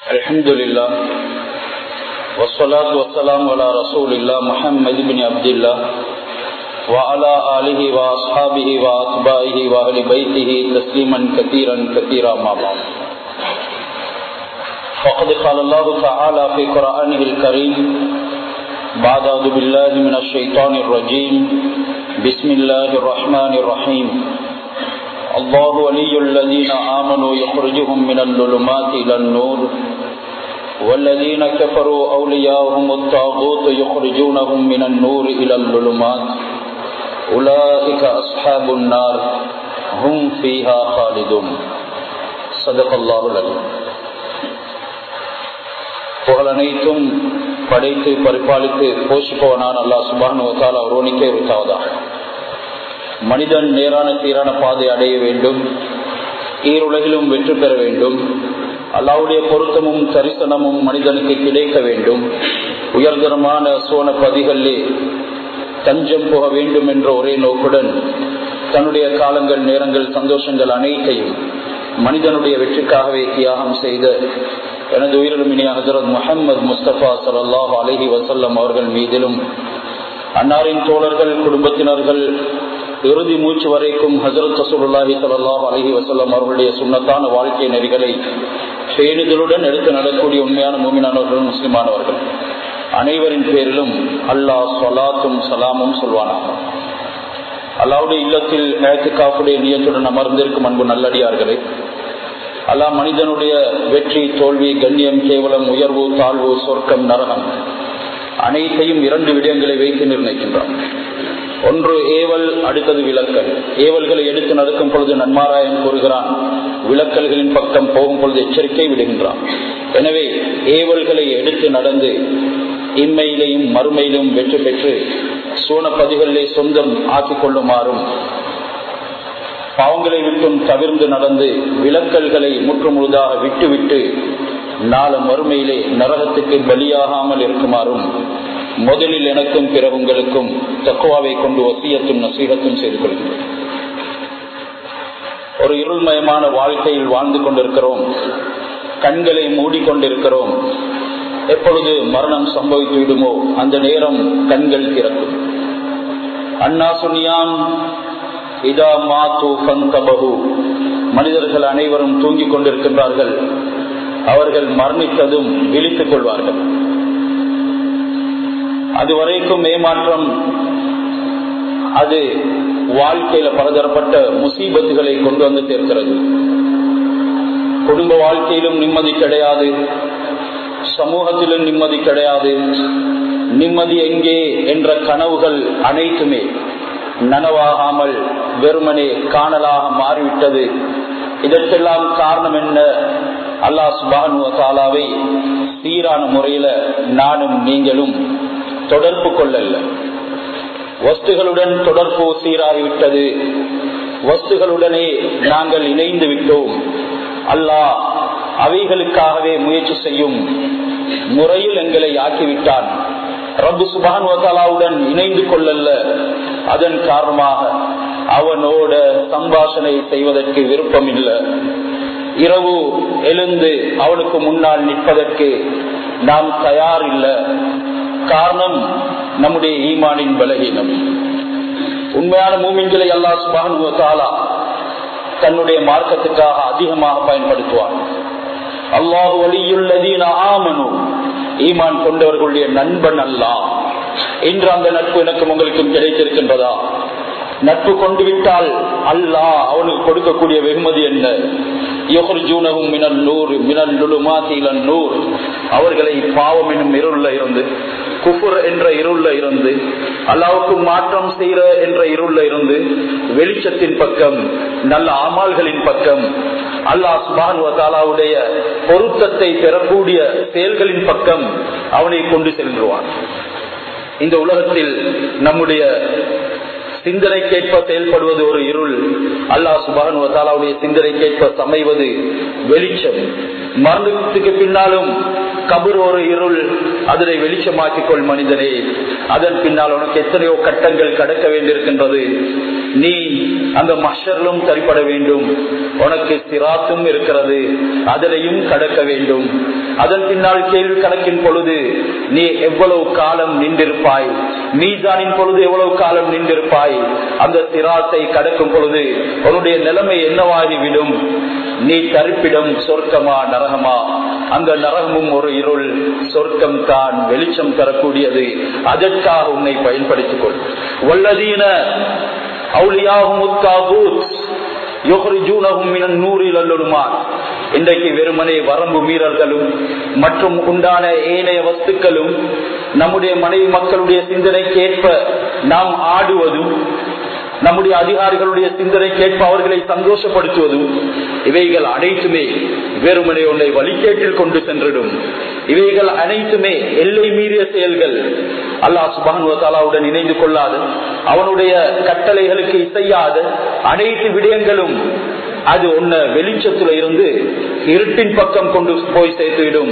الحمد لله والصلاة والسلام على رسول الله محمد بن عبد الله وعلى آله وأصحابه وأتباعه وأهل بيته تسليما كثيرا كثيرا ما بعد فقد قال الله تعالى في قرآنه الكريم بعد أعوذ بالله من الشيطان الرجيم بسم الله الرحمن الرحيم الله ولي الذين آمنوا يخرجهم من الظلمات إلى النور والذين كفروا أولياءهم الطاغوت يخرجونهم من النور إلى الظلمات أولئك أصحاب النار هم فيها خالدون صدق الله العليم புகழ் அனைத்தும் படைத்து பரிபாலித்து போஷிப்பவனான் அல்லா சுபானுவத்தால் ஒருவனுக்கே உரித்தாவதாக மனிதன் நேரான சீரான பாதை அடைய வேண்டும் ஈருலகிலும் வெற்றி பெற வேண்டும் அல்லாவுடைய பொருத்தமும் தரிசனமும் மனிதனுக்கு கிடைக்க வேண்டும் உயர்தரமான சோன பதிகளிலே தஞ்சம் போக வேண்டும் என்ற ஒரே நோக்குடன் தன்னுடைய காலங்கள் நேரங்கள் சந்தோஷங்கள் அனைத்தையும் மனிதனுடைய வெற்றிக்காகவே தியாகம் செய்த எனது உயிரிழமினிய ஹசரத் முகமது முஸ்தபா சல்லாஹ் அலஹி வசல்லம் அவர்கள் மீதிலும் அன்னாரின் தோழர்கள் குடும்பத்தினர்கள் இறுதி மூச்சு வரைக்கும் ஹசரத் ரசூலுல்லாஹி சல்லாஹ் அலஹி வசல்லம் அவர்களுடைய சுண்ணத்தான வாழ்க்கை நெறிகளை பேணுதலுடன் எடுத்து நடக்கூடிய உண்மையான மூமினானவர்கள் முஸ்லிமானவர்கள் அனைவரின் பேரிலும் அல்லாஹ் சொலாத்தும் சலாமும் சொல்வானாக அல்லாவுடைய இல்லத்தில் நேற்றுக்காப்புடைய நியத்துடன் அமர்ந்திருக்கும் அன்பு நல்லடியார்களே அல்லாஹ் மனிதனுடைய வெற்றி தோல்வி கண்ணியம் கேவலம் உயர்வு தாழ்வு சொர்க்கம் நரகம் அனைத்தையும் இரண்டு விடயங்களை வைத்து நிர்ணயிக்கின்றான் ஒன்று ஏவல் அடுத்தது விளக்கல் ஏவல்களை எடுத்து நடக்கும் பொழுது நன்மாராயன் கூறுகிறான் விளக்கல்களின் பக்கம் போகும் பொழுது எச்சரிக்கை விடுகின்றான் எனவே ஏவல்களை எடுத்து நடந்து இம்மையிலையும் மறுமையிலும் வெற்றி பெற்று சூனப்பதிகளிலே சொந்தம் ஆக்கிக் கொள்ளுமாறும் பாவங்களை விட்டும் தவிர்ந்து நடந்து விளக்கல்களை முற்று முழுதாக விட்டுவிட்டு நாளை மறுமையிலே நரகத்துக்கு பலியாகாமல் இருக்குமாறும் முதலில் எனக்கும் பிற உங்களுக்கும் தக்குவாவை கொண்டு வசியத்தும் நசீகத்தும் செய்து கொள்கிறேன் ஒரு இருள்மயமான வாழ்க்கையில் வாழ்ந்து கொண்டிருக்கிறோம் கண்களை மூடிக்கொண்டிருக்கிறோம் எப்பொழுது மரணம் சம்பவித்து விடுமோ அந்த நேரம் கண்கள் திறக்கும் அண்ணா சுனியான் இதா மாத்து பந்தபகு மனிதர்கள் அனைவரும் தூங்கிக் கொண்டிருக்கின்றார்கள் அவர்கள் மரணித்ததும் விழித்துக் கொள்வார்கள் அதுவரைக்கும் ஏமாற்றம் அது வாழ்க்கையில பலதரப்பட்ட முசீபத்துகளை கொண்டு வந்து சேர்க்கிறது குடும்ப வாழ்க்கையிலும் நிம்மதி கிடையாது சமூகத்திலும் நிம்மதி கிடையாது நிம்மதி எங்கே என்ற கனவுகள் அனைத்துமே நனவாகாமல் வெறுமனே காணலாக மாறிவிட்டது இதற்கெல்லாம் காரணம் என்ன அல்லாஹ் சுபானுவத்தாலாவை சீரான முறையில நானும் நீங்களும் தொடர்பு கொள்ளல வஸ்துகளுடன் தொடர்பு சீராகிவிட்டது வஸ்துகளுடனே நாங்கள் இணைந்து விட்டோம் அல்லாஹ் அவைகளுக்காகவே முயற்சி செய்யும் முறையில் எங்களை ஆக்கிவிட்டான் ரப்பு சுபான் வசாலாவுடன் இணைந்து கொள்ளல்ல அதன் காரணமாக அவனோட சம்பாஷணை செய்வதற்கு விருப்பம் இல்லை இரவு எழுந்து அவனுக்கு முன்னால் நிற்பதற்கு நாம் தயார் இல்லை காரணம் நம்முடைய ஈமானின் பலகீனம் உண்மையான மூமின்களை அல்லா சுபானுவத்தாலா தன்னுடைய மார்க்கத்துக்காக அதிகமாக பயன்படுத்துவான் அல்லாஹு வலியுள்ளதீன ஆமனு ஈமான் கொண்டவர்களுடைய நண்பன் அல்லா இன்று அந்த நட்பு எனக்கும் உங்களுக்கும் கிடைத்திருக்கின்றதா நட்பு கொண்டு விட்டால் அல்லாஹ் அவனுக்கு கொடுக்கக்கூடிய வெகுமதி என்ன அவர்களை பாவம் என்னும் இருள்ல இருந்து குஃபுர் என்ற இருள்ல இருந்து அல்லாவுக்கு மாற்றம் செய்கிற என்ற இருள்ல இருந்து வெளிச்சத்தின் பக்கம் நல்ல ஆமால்களின் பக்கம் அல்லாஹ் சுபானுவதாலாவுடைய பொருத்தத்தை பெறக்கூடிய செயல்களின் பக்கம் அவனை கொண்டு செல்கிறான் இந்த உலகத்தில் நம்முடைய சிந்தனைக்கேற்ப செயல்படுவது ஒரு இருள் அல்லாஹ் சுபானுவத்தாலாவுடைய சிந்தனைக்கேற்ப சமைவது வெளிச்சம் மரணத்துக்கு பின்னாலும் கபர் ஒரு இருள் அதனை வெளிச்சமாக்கிக் கொள் மனிதனே அதன் பின்னால் உனக்கு எத்தனையோ கட்டங்கள் கடக்க வேண்டியிருக்கின்றது நீ அந்த மஷரிலும் சரிப்பட வேண்டும் உனக்கு சிராத்தும் இருக்கிறது அதனையும் கடக்க வேண்டும் அதன் பின்னால் கேள்வி கணக்கின் பொழுது நீ எவ்வளவு காலம் நின்றிருப்பாய் மீசானின் பொழுது எவ்வளவு காலம் நின்றிருப்பாய் அந்த திராத்தை கடக்கும் பொழுது உன்னுடைய நிலைமை என்னவாகிவிடும் நீ தரிப்பிடம் சொர்க்கமா நரகமா அந்த நரகமும் ஒரு இருள் சொர்க்கம் தான் வெளிச்சம் தரக்கூடியது அதற்காக உன்னை பயன்படுத்திக் கொள் வல்லதீன அவுளியாகும் இன்றைக்கு வெறுமனே வரம்பு மீறல்களும் மற்றும் உண்டான ஏனைய வஸ்துக்களும் நம்முடைய மனைவி மக்களுடைய சிந்தனைக்கேற்ப நாம் ஆடுவதும் நம்முடைய அதிகாரிகளுடைய சிந்தனைக்கேற்ப அவர்களை சந்தோஷப்படுத்துவதும் இவைகள் அனைத்துமே வெறுமனை ஒன்றை வழிகேட்டில் கொண்டு சென்றிடும் இவைகள் அனைத்துமே எல்லை மீறிய செயல்கள் அல்லாஹ் சுபானுவத்தாலாவுடன் இணைந்து கொள்ளாது அவனுடைய கட்டளைகளுக்கு இசையாத அனைத்து விடயங்களும் அது ஒன்ன வெளிச்சத்துல இருந்து இருட்டின் பக்கம் கொண்டு போய் சேர்த்துவிடும்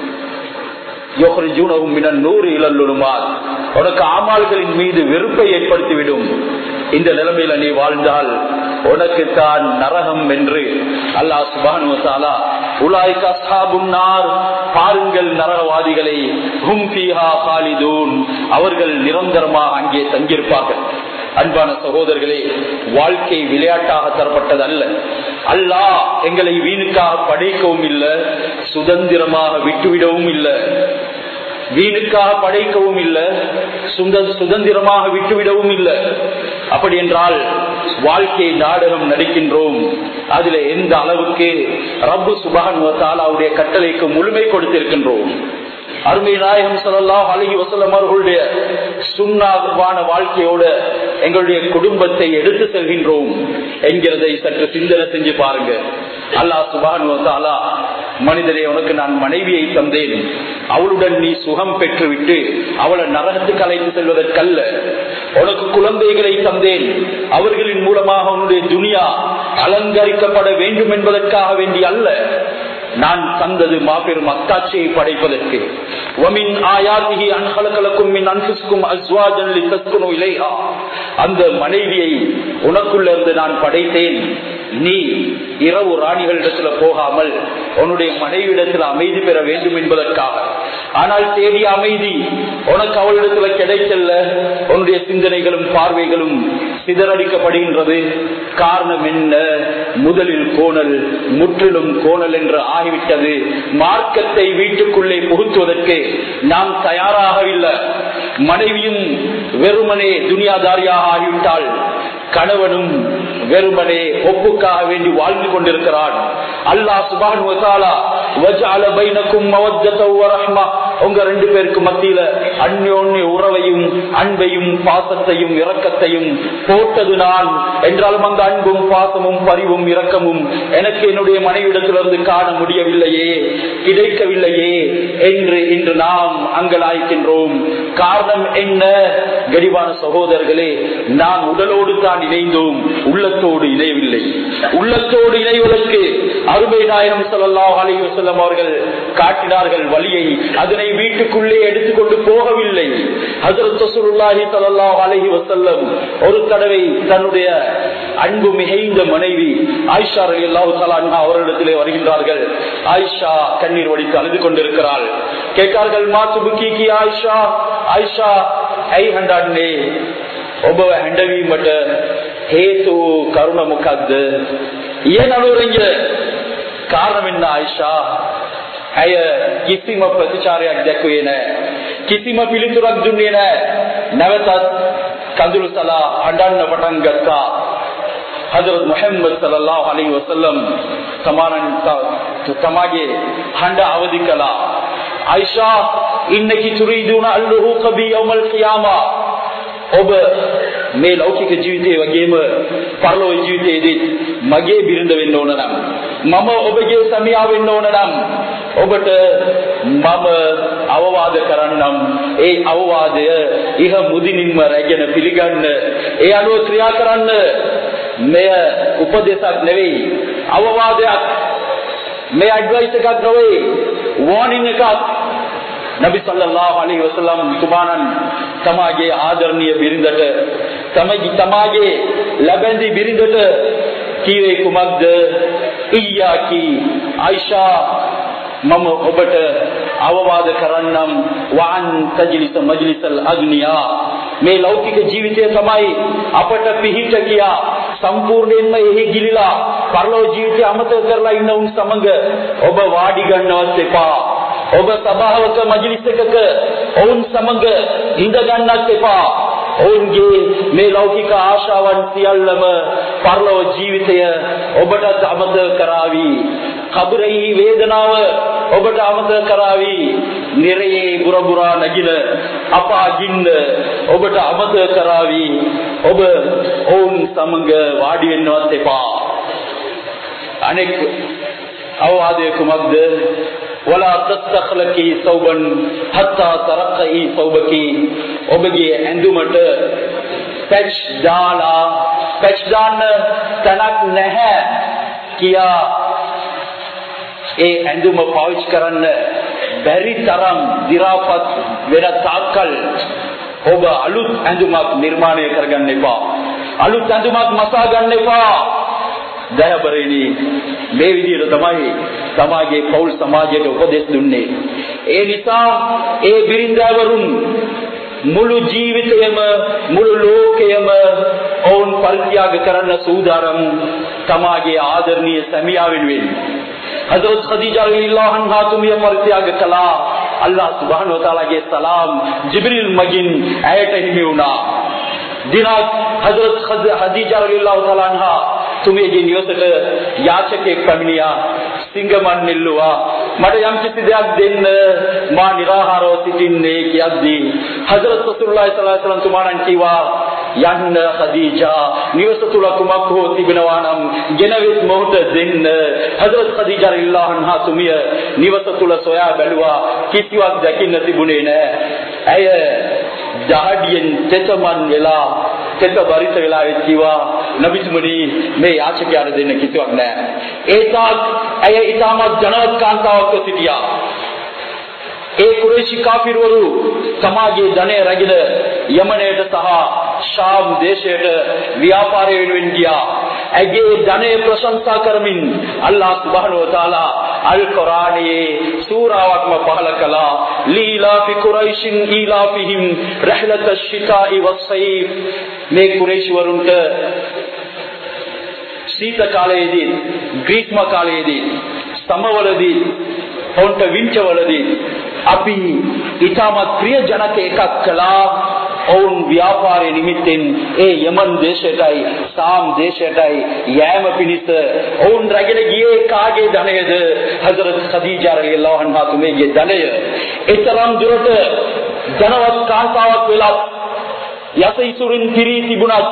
உனக்கு ஆமால்களின் மீது வெறுப்பை ஏற்படுத்திவிடும் இந்த நிலைமையில நீ வாழ்ந்தால் உனக்கு தான் நரகம் என்று அல்லாஹ் சுபானுவத்தாலா பாருங்கள் நரகவாதிகளை அவர்கள் நிரந்தரமாக அங்கே தங்கியிருப்பார்கள் அன்பான சகோதரர்களே வாழ்க்கை விளையாட்டாக தரப்பட்டது அல்ல அல்லாஹ் எங்களை வீணுக்காக படைக்கவும் இல்லை சுதந்திரமாக விட்டுவிடவும் இல்லை வீணுக்காக படைக்கவும் இல்லை சுதந்திரமாக விட்டுவிடவும் இல்லை அப்படி என்றால் வாழ்க்கை நாடகம் நடிக்கின்றோம் அதுல எந்த அளவுக்கு ரப்பு சுபான் அவருடைய கட்டளைக்கு முழுமை கொடுத்திருக்கின்றோம் அருமை நாயகம் சொல்லலாம் அழகி வசலம் அவர்களுடைய சுண்ணாவான வாழ்க்கையோட எங்களுடைய குடும்பத்தை எடுத்து செல்கின்றோம் என்கிறதை சற்று சிந்தனை செஞ்சு பாருங்க அல்லாஹ் சுபான் வந்தாலா மனிதரே உனக்கு நான் மனைவியை தந்தேன் அவளுடன் நீ சுகம் பெற்றுவிட்டு அவளை நரகத்துக்கு அழைத்து செல்வதற்கல்ல உனக்கு குழந்தைகளை தந்தேன் அவர்களின் மூலமாக உன்னுடைய துனியா அலங்கரிக்கப்பட வேண்டும் என்பதற்காக வேண்டி அல்ல நான் தந்தது மாபெரும் அத்தாட்சியை படைப்பதற்கு அந்த மனைவியை உனக்குள்ள இருந்து நான் படைத்தேன் நீ இரவு ராணிகளிடத்துல போகாமல் உன்னுடைய மனைவியிடத்தில் அமைதி பெற வேண்டும் என்பதற்காக ஆனால் தேடிய அமைதி உனக்கு அவளிடத்துல கிடைக்கல உன்னுடைய சிந்தனைகளும் பார்வைகளும் சிதறடிக்கப்படுகின்றது காரணம் என்ன முதலில் கோணல் முற்றிலும் கோணல் என்று ஆகிவிட்டது மார்க்கத்தை வீட்டுக்குள்ளே புகுத்துவதற்கு நாம் தயாராகவில்லை மனைவியும் வெறுமனே துனியாதாரியாக ஆகிவிட்டால் கணவனும் வெறுமனே ஒப்புக்காக வேண்டி வாழ்ந்து கொண்டிருக்கிறான் அல்லாஹ் சுபான் உங்க ரெண்டு பேருக்கு மத்தியில அந்யோன்ய உறவையும் அன்பையும் பாசத்தையும் இரக்கத்தையும் போட்டது நான் என்றாலும் அந்த அன்பும் பாசமும் பரிவும் இரக்கமும் எனக்கு என்னுடைய மனைவிடத்திலிருந்து காண முடியவில்லையே கிடைக்கவில்லையே என்று இன்று நாம் அங்கலாய்க்கின்றோம் காரணம் என்ன கரிவான சகோதரர்களே நான் உடலோடு தான் இணைந்தோம் உள்ளத்தோடு இணையவில்லை உள்ளத்தோடு இணைவதற்கு அருமை நாயகம் சொல்லலாம் அலைஹி வஸல்லம் அவர்கள் காட்டினார்கள் வழியை அதனை வீட்டுக்குள்ளே எடுத்துக்கொண்டு போகவில்லை ஹஜரத் ரசூலுல்லாஹி ஸல்லல்லாஹு அலைஹி வஸல்லம் ஒரு தடவை தன்னுடைய அன்பு மிகைந்த மனைவி ஆயிஷா ரலியல்லாஹு தஆலா அன்ஹா அவர்களிடத்திலே வருகின்றார்கள் ஆயிஷா கண்ணீர் வடித்து அழுது கொண்டிருக்கிறாள் கேட்டார்கள் மாத்து புக்கி ஆயிஷா ஆயிஷா ஐ ஹண்டாட்னே ಒಬ್ಬ ಹೆಂಡವೀಮಟ ಹೇತು ಕರುಣ ಮುಖದ್ದು ಏನ್ ಅಳುವರಂಗ ಕಾರಣವೆನ್ನ ಆಯಿಷಾ ඇය කිසිම ප්‍රතිචාරයක් දැක්වේ නෑ කිසිම පිළිතුරක් දුන්නේ නෑ නැවතත් කඳුළු සලා අඩන්න පටන් ගත්තා හදරත් මොහම්මද් සල්ලල්ලාහු අලයිහි වසල්ලම් සමානන් තමාගේ හඬ අවදි කළා ආයිෂා ඉන්නකි තුරීදුන අල්ලුහුක බි යවුමල් ඛියාමා ඔබ මේ ලෞකික ජීවිතයේ වගේම පරලෝක ජීවිතයේදී මගේ බිරිඳ වෙන්න ඕන නම් මම ඔබගේ සමියා වෙන්න ඕන නම් ඔබට මම අවවාද කරන්නම් ඒ අවවාදය ඉහ මුදිනින්ම රැගෙන පිළිගන්න ඒ අනුව ක්‍රියා කරන්න මෙය උපදේශක් නෙවෙයි අවවාදයක් මේ ඇඩ්වයිස් එකක් නොවේ වෝනින් එකක් නබි සල්ලල්ලාහු අලයිහි වසල්ලම් තුමාණන් තමාගේ ආදරණීය බිරිඳට තමයි තමාගේ ලැබෙන්දි බිරිඳට කීවේ කුමක්ද ඊයාකි ආයිෂා මම ඔබට අවවාද කරන්නම් වාන් තජලිස මජලිසල් අග්නියා මේ ලෞකික ජීවිතය තමයි අපට පිහිට කියා සම්පූර්ණයෙන්ම එහි ගිලිලා පරලෝ ජීවිතය අමතක කරලා ඉන්න උන් සමග ඔබ වාඩි ගන්නවත් එපා ඔබ සභාවක මජලිස් එකක ඔවුන් සමග ඉඳ ගන්නත් එපා ඔවුන්ගේ මේ ලෞකික ආශාවන් සියල්ලම පරලෝ ජීවිතය ඔබට අමතක කරાવી කබරෙහි වේදනාව ඔබට අමතක කරાવી නිරයේ බුරබුරා නැගින අපාගින්න ඔබට අමතක කරાવી ඔබ ඔවුන් සමග වාඩි වෙන්නවත් එපා අනෙක් අවවාදය කුමක්ද වලා තස්තඛලකි සෞබන් හත්තා තරක්කි සෞබකි ඔබගේ ඇඳුමට පැච් දාලා පැච් දාන්න තනක් නැහැ කියා ඒ ඇඳුම පාවිච්චි කරන්න බැරි තරම් දි รา පත් වෙන තාක්කල් ඔබ අලුත් ඇඳුමක් නිර්මාණය කරගන්න එපා අලුත් ඇඳුමක් මසා ගන්න එපා දයබරේනි මේ විදිහට තමයි සමාජයේ පෞල් සමාජයට උපදෙස් දුන්නේ ඒ නිසා ඒ බිරින්දවරුන් මුළු ජීවිතයම මුළු ලෝකයම ඔවුන් පරිත්‍යාග කරන්න සූදානම් තමාගේ ආදරණීය සැමියා වෙනුවෙන් හදරත් ಖದೀಜಾ රලියල්ලාහු අන්හා තුමිය පරිත්‍යාග කළා අල්ලාහ් සුබ්හානහු වතාලාගේ සලාම් ජිබ්‍රීල් මගින් ඇයට හිමි වුණා දිනක් හදරත් ಖದೀಜා රලියල්ලාහු තාලා අන්හා තුමියගේ නිවසට යාචකයෙක් පැමිණියා සිංගමන් නෙල්ලුවා මට යම් කිසි දෙයක් දෙන්න මා निराහාරව සිටින්නේ කියද්දී හදරත් රසූලුල්ලාහි සල්ලල්ලාහු අලයිහි වසල්ලම් තුමාණන් කිව්වා යන්න ඛදීජා නිවස තුල කුමක් හෝ තිබෙනවා නම් ගෙනවිත් මොහොත දෙන්න හදරත් ඛදීජා රලියල්ලාහු අන්හා තුමිය නිවස තුල සොයා බැලුවා කිසිවක් දැකින්න තිබුණේ නැහැ ඇය දහඩියෙන් තෙතමන් වෙලා තෙත බරිත වෙලා කිව්වා නබිතුමනි මේ යාචකයාට දෙන්න කිසිවක් නැහැ ඒ තාක් ඇය ඊටමත් ජනවත් කාන්තාවක්ව සිටියා ඒ කුරේෂි කාෆිරවරු සමාජයේ ධනය රැගෙන යමනයට සහ ශාම් දේශයට ව්‍යාපාරය වෙනුවෙන් ගියා. ඇගේ ධනය ප්‍රශංසා කරමින් අල්ලාහ් සුබ්හානහු වතාලා අල් කුරානයේ සූරාවක්ම පහල කළා. ලීලාෆි කුරයිෂින් ඊලාෆිහිම් රහලත ශිතායි වස්සයිෆ් මේ කුරේෂි වරුන්ට ශීත කාලයේදී ග්‍රීස්ම කාලයේදී සමවලදී ඔවුන්ට විංචවලදී අපි ඊටමත් ප්‍රිය ජනක එකක් කළා ඔවුන් ව්‍යාපාරය නිමිත්තෙන් ඒ යමන් දේශයටයි සාම් දේශයටයි යෑම පිණිස ඔවුන් රැගෙන ගියේ කාගේ ධනයද හසරත් ඛදීජා රලියල්ලාහු අන්හා තුමේගේ ධනය එතරම් දුරට ධනවත් කාන්තාවක් වෙලා යසයිසුරින් පිරී තිබුණත්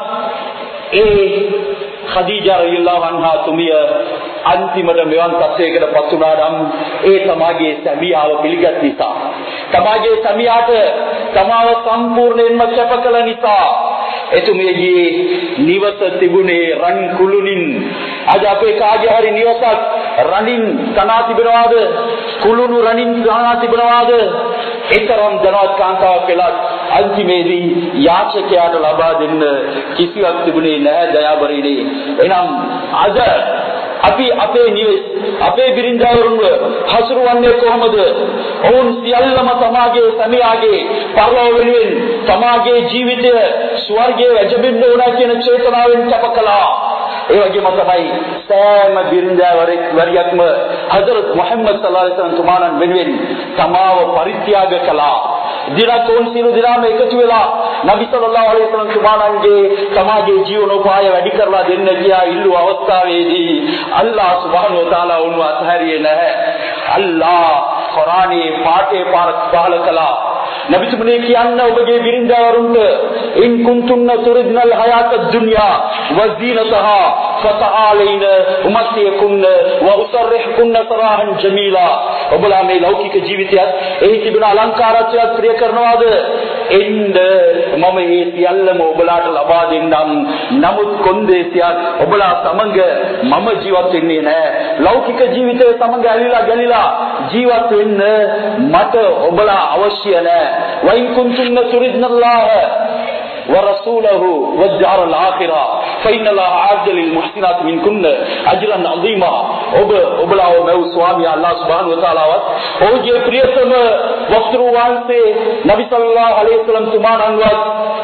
ඒ ඛදීජා රලියල්ලාහු අන්හා තුමිය අන්තිමට මෙවන් තත්යකට පත් වුණා නම් ඒ තමාගේ සැමියාව පිළිගත් නිසා තමාගේ සැමියාට තමාව සම්පූර්ණයෙන්ම කැප කළ නිසා එතුමියගේ නිවස තිබුණේ රන් කුළුණින් අද අපේ කාගේ හරි නිවසක් රණින් තනා තිබෙනවාද කුළුණු රණින් තනා තිබෙනවාද ඒතරම් ධනවත් කාන්තාවක් වෙලත් අන්තිමේදී යාචකයාට ලබා දෙන්න කිසිවක් තිබුණේ නැහැ දයාබරීනේ එනම් අද අපි අපේ නිවෙස් අපේ බිරින්දාවරුන්ව හසුරුවන්නේ කොහොමද? ඔවුන් සියල්ලම තමාගේ සමියාගේ පරලෝක වෙනුවෙන් තමාගේ ජීවිතය ස්වර්ගයේ වැජබෙන්න ඕන කියන චේතනාවෙන් කැප කළා. ඒ වගේම තමයි සෑම බිරින්දාවරෙක් වරියක්ම හදරත් මුහම්මද් සල්ලල්ලාහු අලයිහි වසල්ලම් තුමාණන් වෙනුවෙන් තමාව පරිත්‍යාග කළා. දිනක් ඔවුන් සියලු දිනාම එකතු වෙලා නබි සල්ලල්ලාහු අලයිහි වසල්ලම් තුමාණන්ගේ සමාජයේ ජීවනෝපාය වැඩි කරලා දෙන්න කියා ඉල්ලු අවස්ථාවේදී අල්ලාහ් සුබ්හානහු වතාලා උන්ව අත්හැරියේ නැහැ. අල්ලාහ් කුරානයේ පාඨේ පාරක් පහල කළා. නබිතුමනි කියන්න ඔබගේ බිරින්දවරුන්ට ඉන් කුන්තුන්න තුරිද්නල් හයාත දුන්යා වසීනතහා فتعالين උමත්තියකුන්න වඋසර්රිහකුන්න සරාහන් ජමීලා ඔබලා මේ ලෞකික ජීවිතයත් එහි තිබෙන අලංකාරත්වයක් ප්‍රිය කරනවාද එන්න මම මේ සියල්ලම ඔබලාට ලබා දෙන්නම් නමුත් කොන්දේසියක් ඔබලා සමග මම ජීවත් වෙන්නේ නැහැ ලෞකික ජීවිතය සමග ඇලිලා ගැලිලා ජීවත් වෙන්න මට ඔබලා අවශ්‍ය නැහැ වයින් කුන්තුන්න තුරිද්නල්ලාහ ورسوله والدار الاخره ஃபைனலா ஆஜலில் முஹ்சினாத் மின் குன்ன அஜ்ரன் அஸீமா ඔබ ඔබලා මෙව් ස්වාමී අල්ලාහ් සුබ්හානහු වතාලාවත් ඔහුගේ ප්‍රියතම වස්තු වහන්සේ නබි සල්ලල්ලාහු අලයිහි වසල්ලම් තුමාණන්වත්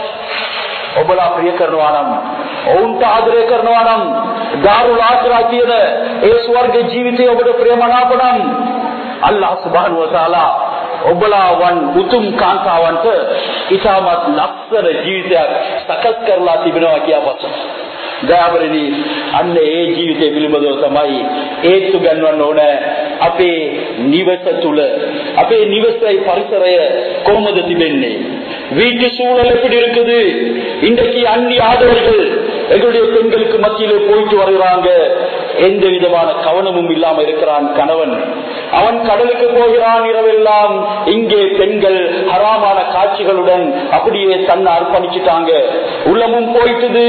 ඔබලා ප්‍රිය කරනවා නම් ඔවුන්ට ආදරය කරනවා නම් දාරුල් ආඛිරා කියන ඒ ස්වර්ග ජීවිතය ඔබට ප්‍රියමනාප නම් අල්ලාහ් සුබ්හානහු වතාලා ඔබලාවන් උතුම් කාන්තාවන්ට ඉතාමත් ලස්සන ජීවිතයක් සකස් කරලා තිබෙනවා කියා වචන. දයාවරණි අන්න ඒ ජීවිතය පිළිබඳව තමයි ඒත්තු ගන්නවන්න ඕන අපේ නිවස තුල අපේ නිවසයි පරිසරය කොහොමද තිබෙන්නේ வீட்டு சூழல் எப்படி இருக்குது இன்றைக்கு அந்நிய ஆதவர்கள் எங்களுடைய பெண்களுக்கு மத்தியிலே போயிட்டு வருகிறாங்க எந்த விதமான கவனமும் இல்லாம இருக்கிறான் கணவன் அவன் கடலுக்கு போகிறான் இரவெல்லாம் இங்கே பெண்கள் ஹராமான காட்சிகளுடன் அப்படியே தன்னை அர்ப்பணிச்சுட்டாங்க உள்ளமும் போயிட்டது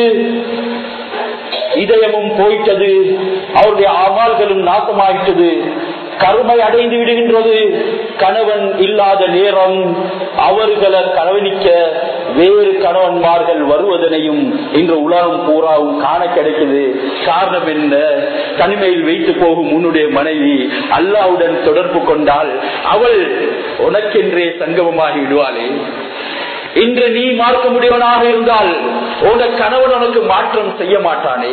இதயமும் போயிட்டது அவருடைய அமால்களும் நாசமாயிட்டது கருமை அடைந்து விடுகின்றது கணவன் இல்லாத நேரம் அவர்களை கவனிக்க வேறு கணவன்மார்கள் வருவதனையும் இன்று உலகம் பூராவும் காண கிடைக்குது காரணம் என்ன தனிமையில் வைத்து போகும் உன்னுடைய மனைவி அல்லாவுடன் தொடர்பு கொண்டால் அவள் உனக்கென்றே சங்கமமாகி விடுவாளே இன்று நீ மார்க்க முடியவனாக இருந்தால் உன கணவன் உனக்கு மாற்றம் செய்ய மாட்டானே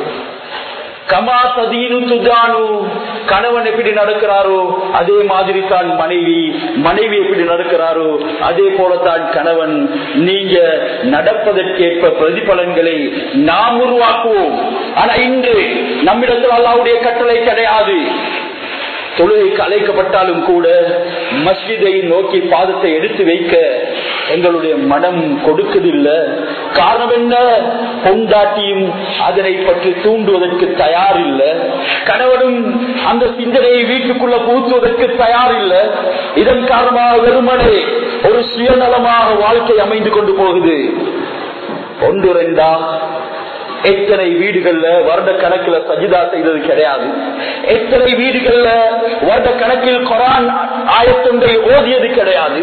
கமா சதீனு துஜானு கணவன் எப்படி நடக்கிறாரோ அதே மாதிரி தான் மனைவி மனைவி எப்படி நடக்கிறாரோ அதே போலத்தான் கணவன் நீங்க நடப்பதற்கேற்ப பிரதிபலன்களை நாம் உருவாக்குவோம் ஆனா இன்று நம்மிடத்தில் அல்லாவுடைய கட்டளை கிடையாது தொழுகைக்கு அழைக்கப்பட்டாலும் கூட மஸ்ஜிதை நோக்கி பாதத்தை எடுத்து வைக்க எங்களுடைய மனம் கொடுக்குதில்லை காரணம் என்ன பொண்டாட்டியும் அதனை பற்றி தூண்டுவதற்கு தயார் இல்லை கணவனும் அந்த சிந்தனையை வீட்டுக்குள்ள புகுத்துவதற்கு தயார் இல்லை இதன் காரணமாக வெறுமனே ஒரு சுயநலமாக வாழ்க்கை அமைந்து கொண்டு போகுது ஒன்று ரெண்டா எத்தனை வீடுகள்ல வருட கணக்குல சஜிதா செய்தது கிடையாது எத்தனை வீடுகள்ல வருட கணக்கில் கொரான் ஆயத்தொன்றை ஓதியது கிடையாது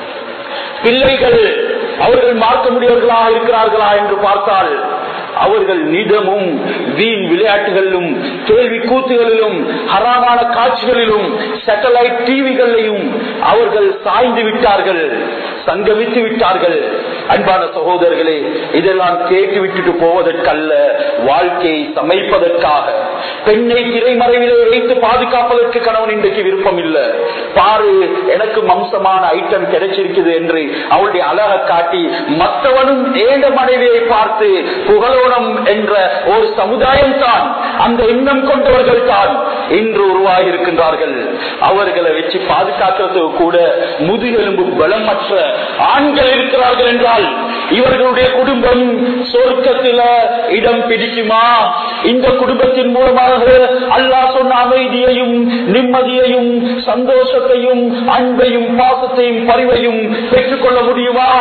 பிள்ளைகள் அவர்கள் மாற்ற முடியவர்களாக இருக்கிறார்களா என்று பார்த்தால் அவர்கள் நிதமும் வீண் விளையாட்டுகளிலும் கேள்வி கூத்துகளிலும் ஹராமான காட்சிகளிலும் சேட்டலைட் டிவிகளிலையும் அவர்கள் சாய்ந்து விட்டார்கள் சங்கமித்து விட்டார்கள் அன்பான சகோதரர்களே இதெல்லாம் கேட்டு விட்டுட்டு போவதற்கல்ல வாழ்க்கையை சமைப்பதற்காக பெண்ணை திரைமறைவிலே வைத்து பாதுகாப்பதற்கு கணவன் இன்றைக்கு விருப்பம் இல்லை பாரு எனக்கு மம்சமான ஐட்டம் கிடைச்சிருக்குது என்று அவளுடைய அழக காட்டி மற்றவனும் ஏண்ட மனைவியை பார்த்து புகழோணம் என்ற ஒரு சமுதாயம் தான் அந்த எண்ணம் கொண்டவர்கள் தான் இன்று உருவாகி இருக்கின்றார்கள் அவர்களை வச்சு பாதுகாக்கிறதுக்கு கூட முதுகெலும்பு பலமற்ற ஆண்கள் இருக்கிறார்கள் என்றால் இவர்களுடைய குடும்பம் சொர்க்கத்தில இடம் பிடிக்குமா இந்த குடும்பத்தின் மூலமாக அல்லாஹ் சொன்ன அமைதியையும் நிம்மதியையும் சந்தோஷத்தையும் அன்பையும் பாசத்தையும் பரிவையும் பெற்றுக்கொள்ள முடியுமா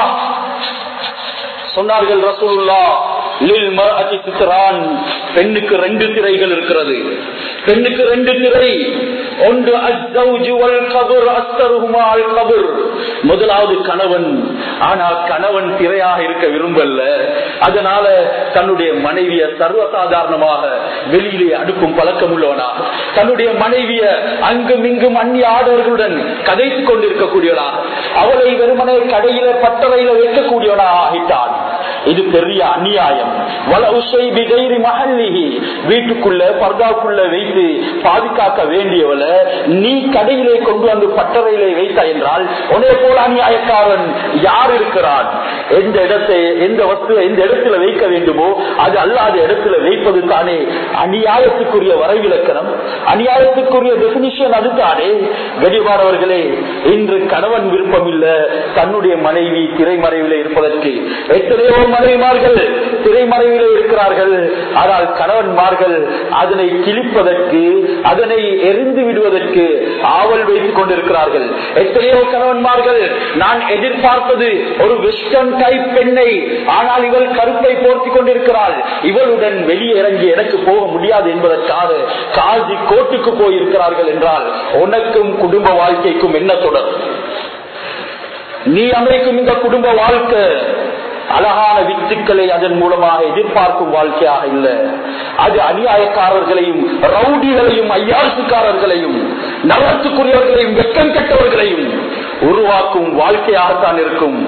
சொன்னார்கள் ரசூல்லா லில் மர்அதி சித்ரான் பெண்ணுக்கு ரெண்டு திரைகள் இருக்கிறது பெண்ணுக்கு ரெண்டு திரை ஒன்று அஸ்ஸௌஜு வல் கபர் அஸ்தருஹுமா அல் கபர் முதலாவது கணவன் ஆனால் கணவன் திரையாக இருக்க விரும்பல அதனால தன்னுடைய மனைவிய சர்வசாதாரணமாக வெளியிலே அடுக்கும் பழக்கம் உள்ளவனா தன்னுடைய மனைவிய அங்கும் இங்கும் அந்நிய ஆடவர்களுடன் கதைத்துக் கொண்டிருக்கக்கூடியவனா அவளை வெறுமனே கடையில பட்டறையில வைக்கக்கூடியவனா ஆகிட்டான் இது பெரிய அநியாயம் வல உசை பிகைரி மகல்லிகி வீட்டுக்குள்ள பர்தாக்குள்ள வைத்து பாதுகாக்க வேண்டியவள நீ கடையிலே கொண்டு வந்து பட்டறையிலே வைத்த என்றால் உன்னை போல அநியாயக்காரன் யார் இருக்கிறான் எந்த இடத்தை எந்த வஸ்து எந்த இடத்துல வைக்க வேண்டுமோ அது அல்லாத இடத்துல வைப்பது தானே அநியாயத்துக்குரிய வரைவிலக்கணம் அநியாயத்துக்குரிய டெபினிஷன் அதுதானே கடிவாரவர்களே இன்று கணவன் விருப்பம் இல்ல தன்னுடைய மனைவி திரைமறைவில இருப்பதற்கு எத்தனையோ மனைவிமார்கள் திரைமறைவிலே இருக்கிறார்கள் ஆனால் கணவன்மார்கள் அதனை கிழிப்பதற்கு அதனை எரிந்து விடுவதற்கு ஆவல் வைத்துக் கொண்டிருக்கிறார்கள் எத்தனையோ கணவன்மார்கள் நான் எதிர்பார்ப்பது ஒரு வெஸ்டர்ன் டைப் பெண்ணை ஆனால் இவள் கருப்பை போர்த்தி கொண்டிருக்கிறாள் இவளுடன் வெளியே இறங்கி எனக்கு போக முடியாது என்பதற்காக காசி கோட்டுக்கு போயிருக்கிறார்கள் என்றால் உனக்கும் குடும்ப வாழ்க்கைக்கும் என்ன தொடர் நீ அமைக்கும் இந்த குடும்ப வாழ்க்கை அழகான வித்துக்களை அதன் மூலமாக எதிர்பார்க்கும் வாழ்க்கையாக இல்லை அது அநியாயக்காரர்களையும் ரவுடிகளையும் ஐயாசுக்காரர்களையும் நலத்துக்குரியவர்களையும் வெக்கம் கெட்டவர்களையும் உருவாக்கும் வாழ்க்கையாகத்தான் இருக்கும்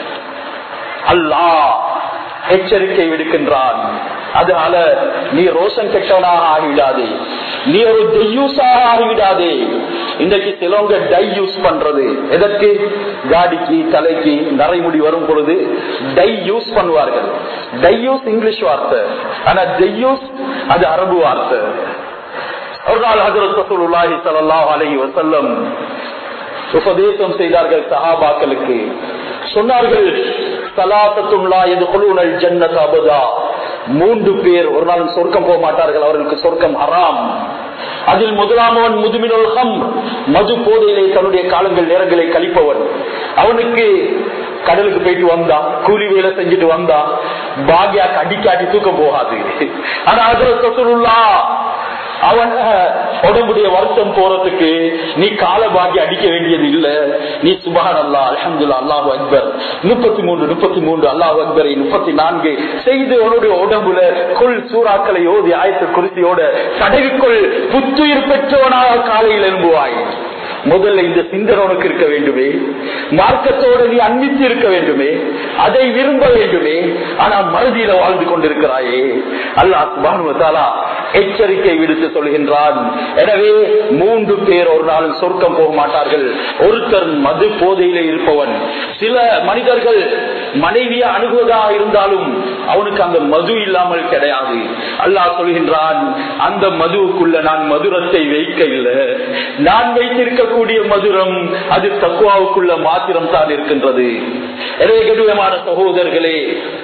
அல்லாஹ் எச்சரிக்கை விடுக்கின்றான் அதனால நீ ரோஷன் கெட்டவனாக ஆகிவிடாதே நீ ஒரு டெய்யூஸாக ஆகிவிடாதே இன்றைக்கு சிலவங்க டை யூஸ் பண்றது எதற்கு காடிக்கு தலைக்கு நரைமுடி வரும் பொழுது டை யூஸ் பண்ணுவார்கள் டை யூஸ் இங்கிலீஷ் வார்த்தை ஆனா டெய்யூஸ் அது அரபு வார்த்தை ஒரு நாள் ஹசரத் ரசூலுல்லாஹி ஸல்லல்லாஹு அலைஹி வஸல்லம் உபதேசம் செய்தார்கள் சஹாபாக்களுக்கு சொன்னார்கள் சலாசத்துல்லா எது குழுனல் ஜன்னத் அபதா மூன்று பேர் ஒரு நாள் சொர்க்கம் போக மாட்டார்கள் அவர்களுக்கு சொர்க்கம் ஹராம் அதில் முதலாமவன் முதுமினுல் ஹம் மது போதையிலே தன்னுடைய காலங்கள் நேரங்களை கழிப்பவன் அவனுக்கு கடலுக்கு போயிட்டு வந்தான் கூலி வேலை செஞ்சுட்டு வந்தான் பாக்யாக்கு அடிக்காட்டி தூக்கம் போகாது ஆனா அதுல சொத்துல்லா அவன் உடம்புடைய வருத்தம் போறதுக்கு நீ கால பாக்கி அடிக்க வேண்டியது இல்ல நீ சுபஹான் அல்லா அலமதுல்லா அல்லாஹு அக்பர் முப்பத்தி மூன்று முப்பத்தி மூன்று அல்லாஹு அக்பரை முப்பத்தி நான்கு செய்து உன்னுடைய உடம்புல கொள் சூறாக்களை ஓதி ஆயத்த குறித்தியோட தடவிக்கொள் புத்துயிர் பெற்றவனாக காலையில் எழும்புவாய் முதல்ல இந்த சிந்தனை உனக்கு இருக்க வேண்டுமே மார்க்கத்தோடு நீ அன்பித்து இருக்க வேண்டுமே அதை விரும்ப வேண்டுமே ஆனால் மறதியில வாழ்ந்து கொண்டிருக்கிறாயே அல்லாஹ் சுபானுவத்தாலா எச்சரிக்கை விடுத்து சொல்கின்றான் எனவே மூன்று பேர் ஒரு நாளும் சொர்க்கம் போக மாட்டார்கள் ஒருத்தர் மது போதையில இருப்பவன் சில மனிதர்கள் மனைவியை அணுகுவதாக இருந்தாலும் அவனுக்கு அந்த மது இல்லாமல் கிடையாது அல்லாஹ் சொல்கின்றான் அந்த மதுவுக்குள்ள நான் மதுரத்தை வைக்க இல்லை நான் வைத்திருக்கக்கூடிய மதுரம் அது தக்குவாவுக்குள்ள மாத்திரம் தான் இருக்கின்றது எனவே கடுமையான சகோதரர்களே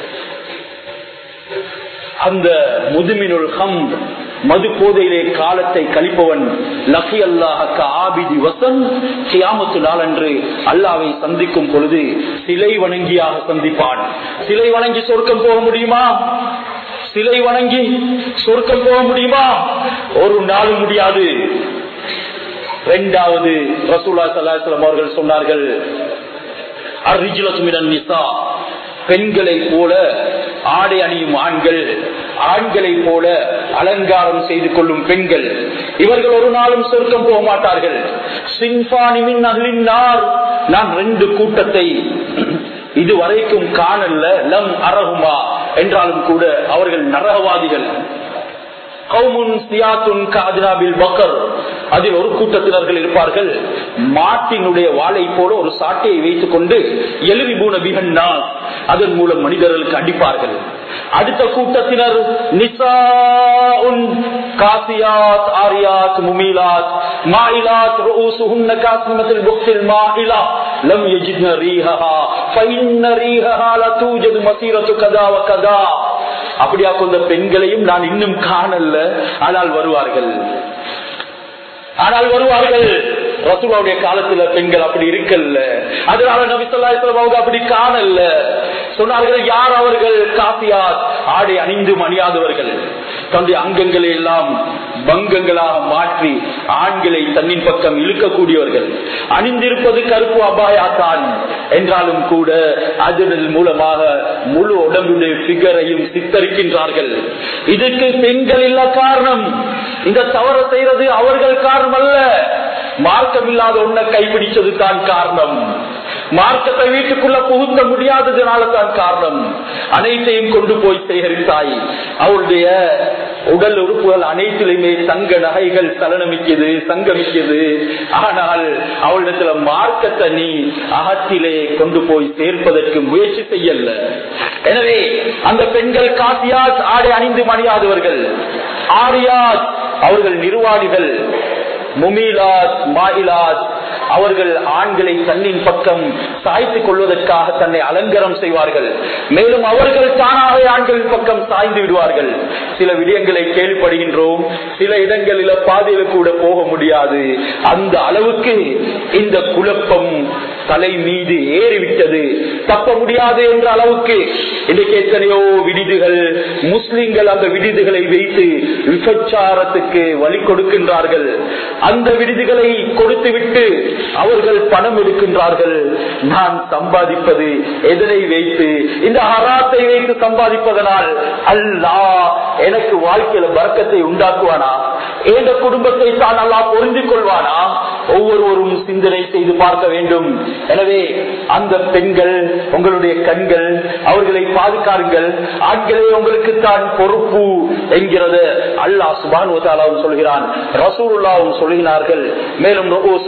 அந்த முதுமினுள் ஹம் மது போதையிலே காலத்தை கழிப்பவன் லஃபி அல்லாஹக்க ஆபிதி வசன் கியாமத்து நாளன்று அல்லாவை சந்திக்கும் பொழுது சிலை வணங்கியாக சந்திப்பான் சிலை வணங்கி சொர்க்கம் போக முடியுமா சிலை வணங்கி சொர்க்கம் போக முடியுமா ஒரு நாள் முடியாது இரண்டாவது ரசூலா சலாஹம் அவர்கள் சொன்னார்கள் பெண்களை போல ஆடை அணியும் ஆண்கள் ஆண்களை போல அலங்காரம் செய்து கொள்ளும் பெண்கள் இவர்கள் ஒரு நாளும் சொர்க்கம் போக மாட்டார்கள் சின்பானிமின் அகலினார் நான் ரெண்டு கூட்டத்தை இதுவரைக்கும் காணல்ல லம் அரகுமா என்றாலும் கூட அவர்கள் நரகவாதிகள் அதில் ஒரு கூட்டத்தினர்கள் இருப்பார்கள் மாட்டினுடைய வாளை போல ஒரு சாட்டையை வைத்துக் கொண்டு எழுதி பூன பிகன்னா அதன் மூலம் மனிதர்களுக்கு அடிப்பார்கள் அடுத்த கூட்டத்தினர் காசியாத் ஆரியாத் முமீலாத் மாயிலாத் ரூசுஹுன்ன காஸ்மிமத்தில் புக்தில் மாயிலா லம் யஜித்ன ரீஹஹா ஃபைன்ன ரீஹஹா லதூஜது மசீரத்து கதா வ கதா அப்படியா கொண்ட பெண்களையும் நான் இன்னும் காணல ஆனால் வருவார்கள் ஆனால் வருவார்கள் ரசூலாவுடைய காலத்துல பெண்கள் அப்படி இருக்கல்ல அதனால நபிசல்லாஸ்லாம் அவங்க அப்படி காணல சொன்னார்கள் யார் அவர்கள் காசியார் ஆடை அணிந்து மணியாதவர்கள் தன்னுடைய அங்கங்களை எல்லாம் பங்கங்களாக மாற்றி ஆண்களை தன்னின் பக்கம் இழுக்கக்கூடியவர்கள் அணிந்திருப்பது கருப்பு அபாயாத்தான் என்றாலும் கூட அதன் மூலமாக முழு உடம்புடைய பிகரையும் சித்தரிக்கின்றார்கள் இதுக்கு பெண்கள் இல்ல காரணம் இந்த தவறு செய்யறது அவர்கள் காரணம் அல்ல மார்க்கம் இல்லாத ஒன்றை கைப்பிடிச்சது தான் காரணம் மார்க்கத்தை வீட்டுக்குள்ள புகுத்த முடியாததுனால தான் காரணம் அனைத்தையும் கொண்டு போய் சேகரித்தாய் அவளுடைய உடல் உறுப்புகள் அனைத்திலுமே தங்க நகைகள் சலனமிக்கிறது சங்கமிக்கிறது ஆனால் அவளிடத்துல மார்க்கத்தை நீ அகத்திலே கொண்டு போய் சேர்ப்பதற்கு முயற்சி செய்யல எனவே அந்த பெண்கள் காசியாத் ஆடை அணிந்து மணியாதவர்கள் ஆரியாத் அவர்கள் நிர்வாணிகள் முமீலாத் மாயிலாத் அவர்கள் ஆண்களை தன்னின் பக்கம் சாய்த்துக் கொள்வதற்காக தன்னை அலங்கரம் செய்வார்கள் மேலும் அவர்கள் தானாக ஆண்களின் பக்கம் சாய்ந்து விடுவார்கள் சில விடயங்களை கேள்விப்படுகின்றோம் சில இடங்களில் பாதையில கூட போக முடியாது அந்த அளவுக்கு இந்த குழப்பம் தலை மீது ஏறிவிட்டது தப்ப முடியாது என்ற அளவுக்கு இன்றைக்கு எத்தனையோ விடுதிகள் முஸ்லிம்கள் அந்த விடுதிகளை வைத்து விபச்சாரத்துக்கு வழி கொடுக்கின்றார்கள் அந்த விடுதிகளை கொடுத்து விட்டு அவர்கள் பணம் எடுக்கின்றார்கள் நான் சம்பாதிப்பது எதனை வைத்து இந்த ஹராத்தை வைத்து சம்பாதிப்பதனால் அல்லா எனக்கு வாழ்க்கையில பறக்கத்தை உண்டாக்குவானா எந்த குடும்பத்தை தான் அல்லா பொருந்திக் கொள்வானா ஒவ்வொருவரும் சிந்தனை செய்து பார்க்க வேண்டும் எனவே அந்த பெண்கள் உங்களுடைய கண்கள் அவர்களை பாதுகாருங்கள் ஆண்களே உங்களுக்கு தான் பொறுப்பு என்கிறது அல்லாஹ் சுபான் சொல்கிறான் ரசூலுல்லாவும் சொல்கிறார்கள் மேலும்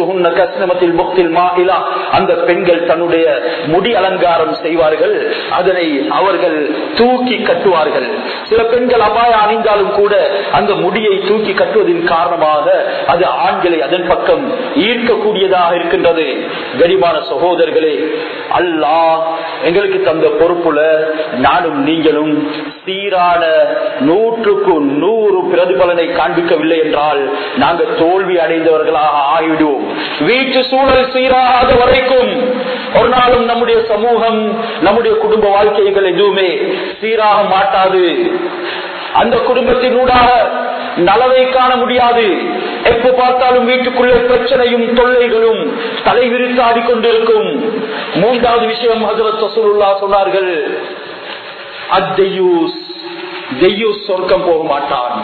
அந்த பெண்கள் தன்னுடைய முடி அலங்காரம் செய்வார்கள் அதனை அவர்கள் தூக்கி கட்டுவார்கள் சில பெண்கள் அபாய அணிந்தாலும் கூட அந்த முடியை தூக்கி கட்டுவதன் காரணமாக அது ஆண்களை அதன் பக்கம் ஈர்க்கக்கூடியதாக இருக்கின்றது கரிமான சகோதரர்களே அல்லாஹ் எங்களுக்கு தந்த பொறுப்புல நானும் நீங்களும் சீரான நூற்றுக்கு நூறு பிரதிபலனை காண்பிக்கவில்லை என்றால் நாங்கள் தோல்வி அடைந்தவர்களாக ஆகிவிடுவோம் வீட்டு சூழல் சீராகாத வரைக்கும் ஒரு நாளும் நம்முடைய சமூகம் நம்முடைய குடும்ப வாழ்க்கைகள் எதுவுமே சீராக மாட்டாது அந்த குடும்பத்தினூடாக நலவை காண முடியாது எப்ப பார்த்தாலும் வீட்டுக்குள்ளே பிரச்சனையும் தொல்லைகளும் தலைவிரித்து ஆடிக்கொண்டிருக்கும் மூன்றாவது விஷயம் ஹசரத் சசூலுல்லா சொன்னார்கள் அத்தையூஸ் தெய்யூஸ் சொர்க்கம் போக மாட்டான்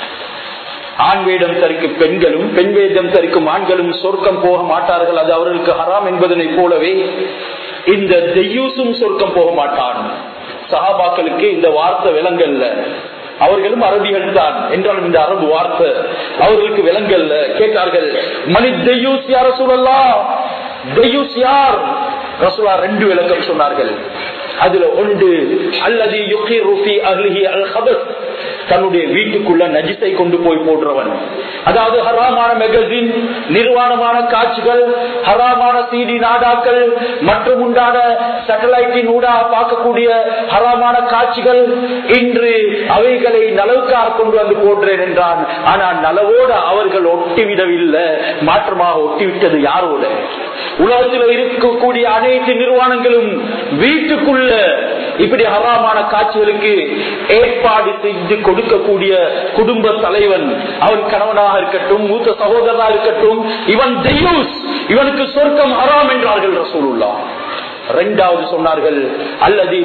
ஆண் வேடம் தரிக்கும் பெண்களும் பெண் வேடம் தரிக்கும் ஆண்களும் சொர்க்கம் போக மாட்டார்கள் அது அவர்களுக்கு ஹராம் என்பதனை போலவே இந்த தெய்யூசும் சொர்க்கம் போக மாட்டான் சஹாபாக்களுக்கு இந்த வார்த்தை விலங்கல்ல அவர்களும் அரபிகள் தான் என்றாலும் இந்த அரபு வார்த்தை அவர்களுக்கு விலங்கல்ல கேட்டார்கள் மணி தெய்யூஸ் யார சொல்லலாம் தெய்யூஸ் யார் ரசுலா ரெண்டு விளக்கம் சொன்னார்கள் அதுல ஒன்று அல்லது யுகி ருஃபி அஹ்லிஹி அல் ஹபஸ் தன்னுடைய வீட்டுக்குள்ள நஜித்தை கொண்டு போய் போடுறவன் அதாவது ஹராமான மெகசின் நிர்வாணமான காட்சிகள் ஹராமான சிடி நாடாக்கள் மற்றும் உண்டான சேட்டலைட்டின் ஊடாக பார்க்கக்கூடிய ஹராமான காட்சிகள் இன்று அவைகளை நலவுக்காக கொண்டு வந்து போடுறேன் என்றான் ஆனால் நலவோடு அவர்கள் ஒட்டிவிடவில்லை மாற்றமாக ஒட்டிவிட்டது யாரோட உலகத்தில் இருக்கக்கூடிய அனைத்து நிறுவனங்களும் வீட்டுக்குள்ள இப்படி ஹராமான காட்சிகளுக்கு ஏற்பாடு செய்து கொடுக்கக்கூடிய குடும்ப தலைவன் அவன் கணவனாக இருக்கட்டும் மூத்த சகோதரனாக இருக்கட்டும் இவன் தெய்யூஸ் இவனுக்கு சொர்க்கம் ஹராம் என்றார்கள் ரசூலுல்லா ரெண்டாவது சொன்னார்கள் அல்லது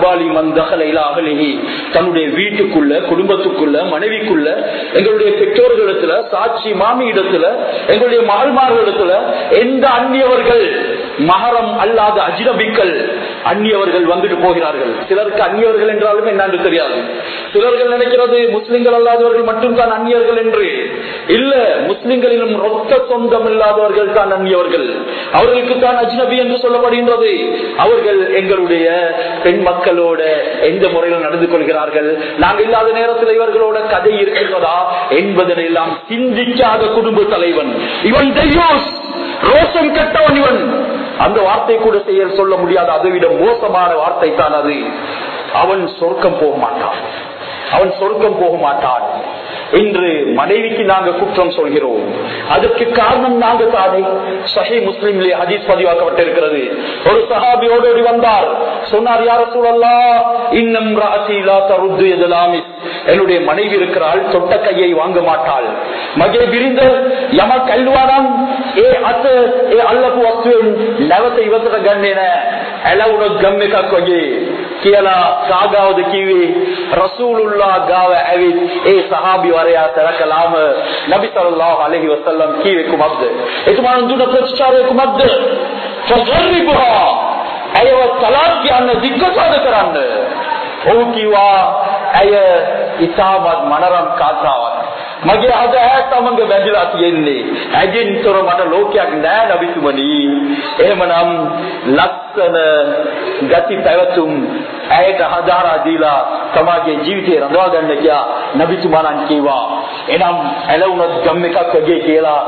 தன்னுடைய வீட்டுக்குள்ள குடும்பத்துக்குள்ள மனைவிக்குள்ள எங்களுடைய பெற்றோர்களிடத்துல சாட்சி மாமி இடத்துல எங்களுடைய மகள்மார்களிடத்துல எந்த அந்நியவர்கள் மகரம் அல்லாத அஜினபிக்கள் அந்நியவர்கள் வந்துட்டு போகிறார்கள் சிலருக்கு அந்நியவர்கள் என்றாலும் என்னன்னு தெரியாது சிலர்கள் நினைக்கிறது முஸ்லிம்கள் அல்லாதவர்கள் மட்டும்தான் அந்நியர்கள் என்று இல்ல முஸ்லிம்களிலும் ரொத்த சொந்தம் இல்லாதவர்கள் தான் அந்நியவர்கள் அவர்களுக்கு தான் அஜ்னபி என்று சொல்லப்படுகின்றது அவர்கள் எங்களுடைய பெண் மக்களோட எந்த முறையில் நடந்து கொள்கிறார்கள் நாங்கள் இல்லாத நேரத்தில் இவர்களோட கதை இருக்கின்றதா என்பதனை எல்லாம் சிந்திக்காத குடும்ப தலைவன் இவன் தெய்யோஸ் ரோஷம் கெட்டவன் இவன் அந்த வார்த்தை கூட செய்ய சொல்ல முடியாது அதை விட மோசமான வார்த்தை தான் அது அவன் சொர்க்கம் போக மாட்டான் அவன் சொர்க்கம் போக மாட்டான் இன்று மனைவிக்கு நாங்க குற்றம் சொல்கிறோம் அதற்கு காரணம் நாங்க தானே சஹி முஸ்லிம்லே ஹதீஸ் பதிவாக்கப்பட்டிருக்கிறது ஒரு சஹாபி ஓடோடி வந்தார் சொன்னார் யார சூழல்லா இன்னும் ராசிலா தருத்து எதலாமி என்னுடைய மனைவி இருக்கிறாள் தொட்ட கையை வாங்க மாட்டாள் மகே விரிந்த யம கல்வானம் ஏ அத்த ஏ அல்லப்பு வஸ்துවෙන් නැවත ඉවතට ගන්නේ නැහැ. ඇලවුණොත් ගම් එකක් වගේ කියලා සාගාවද කිව්වේ රසූලුල්ලාහ ගාව ඇවිත් ඒ සහාබි වරයා සරකලාම නබි සල්ලල්ලාහු අලයිහි වසල්ලම් කිව්වේ කුමක්ද? එතුමාන් දුන්න ප්‍රතිචාරය කුමක්ද? فَجَرِّبُهَا ඇයව තලාක් කියන්න දිග්ගසාද කරන්න. ඔහු කිව්වා ඇය ඉතාමත් මනරම් කාන්තාවක්. මගේ අද ඈ තමන්ග වැදිලා තියෙන්නේ ඇගෙන් තොර මට ලෝකයක් නෑ නබිතුමනි එහෙමනම් ලස්සන ගති පැවතුම් ඇයට හදාරා දීලා තමාගේ ජීවිතේ රඳවා ගන්න කියා නබිතුමාණන් කීවා එනම් ඇලවුණත් ගම් එකක් වගේ කියලා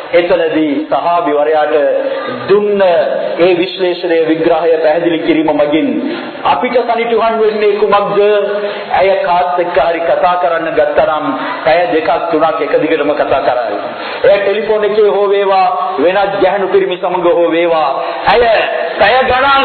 එතනදී සහාබි වරයාට දුන්න ඒ විශ්ලේෂණය විග්‍රහය පැහැදිලි කිරීම මගින් අපිට සනිටුහන් වෙන්නේ කුමක්ද ඇය කාත් එක්ක හරි කතා කරන්න ගත්තනම් පැය දෙකක් තුනක් එක දිගටම කතා කරයි එය ටෙලිෆෝන් එකේ හෝ වේවා වෙනත් ගැහණු පිරිමි සමග හෝ වේවා ඇය පැය ගණන්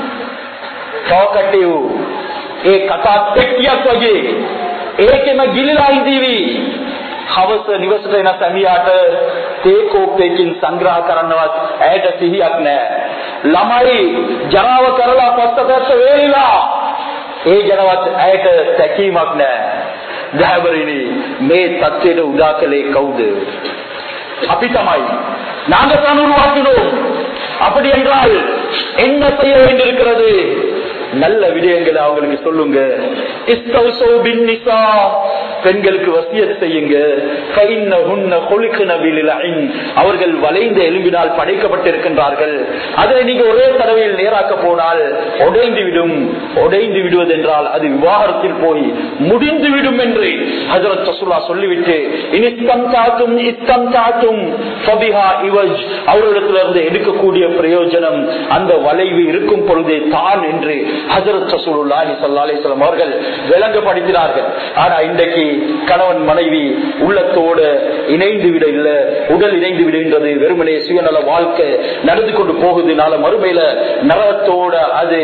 talkative ඒ කතා පෙට්ටියක් වගේ ඒකෙම ගිලිලා ඉඳීවි හවස නිවසට එන සැමියාට තේ කෝප්පයකින් සංග්‍රහ කරන්නවත් ඇයට සිහියක් නැහැ ළමයි ජරාව කරලා පස්සපැත්ත වේලිලා ඒ ජනවත් ඇයට තැකීමක් නැහැ දහවරිනි මේ தത്വයට උදා කළේ කවුද අපි තමයි நாங்க தான் உருவாக்கினோம் அப்படி என்றால் என்ன செய்ய வேண்டியிருக்கிறது நல்ல விடயங்களை அவங்களுக்கு சொல்லுங்க இஸ்தௌசௌ பின்னிசா. பெண்களுக்கு வசியத் செய்யுங்க ஃபைன்னஹுன்ன கொழுக்குன பிலில்ஐன். அவர்கள் வளைந்த எலும்பினால் படைக்கப்பட்டிருக்கின்றார்கள் அதனை நீங்க ஒரே தடவையில் நேராக்க போனால் உடைந்து விடும் உடைந்து விடுவதென்றால் அது விவாகரத்தில் போய் முடிந்து விடும் என்று ஹஜரத் ரசூலா சொல்லிவிட்டு இனிஸ்கம் தாக்கும் இஸ்கம் தாக்கும் ஃபபிஹா இவஜ் அவர்களிடத்திலிருந்து எடுக்கக்கூடிய பிரயோஜனம் அந்த வளைவு இருக்கும் பொழுதே தான் என்று ஹஜரத் ரசூலுல்லாஹி ஸல்லல்லாஹு அலைஹி வஸல்லம் அவர்கள் விளங்கப்படுத்தினார்கள் ஆனா இன்றைக்கு கணவன் மனைவி உள்ளத்தோடு இணைந்து விட இல்ல உடல் இணைந்து விடுகின்றது வெறுமனே சுயநல வாழ்க்கை நடந்து கொண்டு போகுது நாள மறுமையில நரகத்தோட அது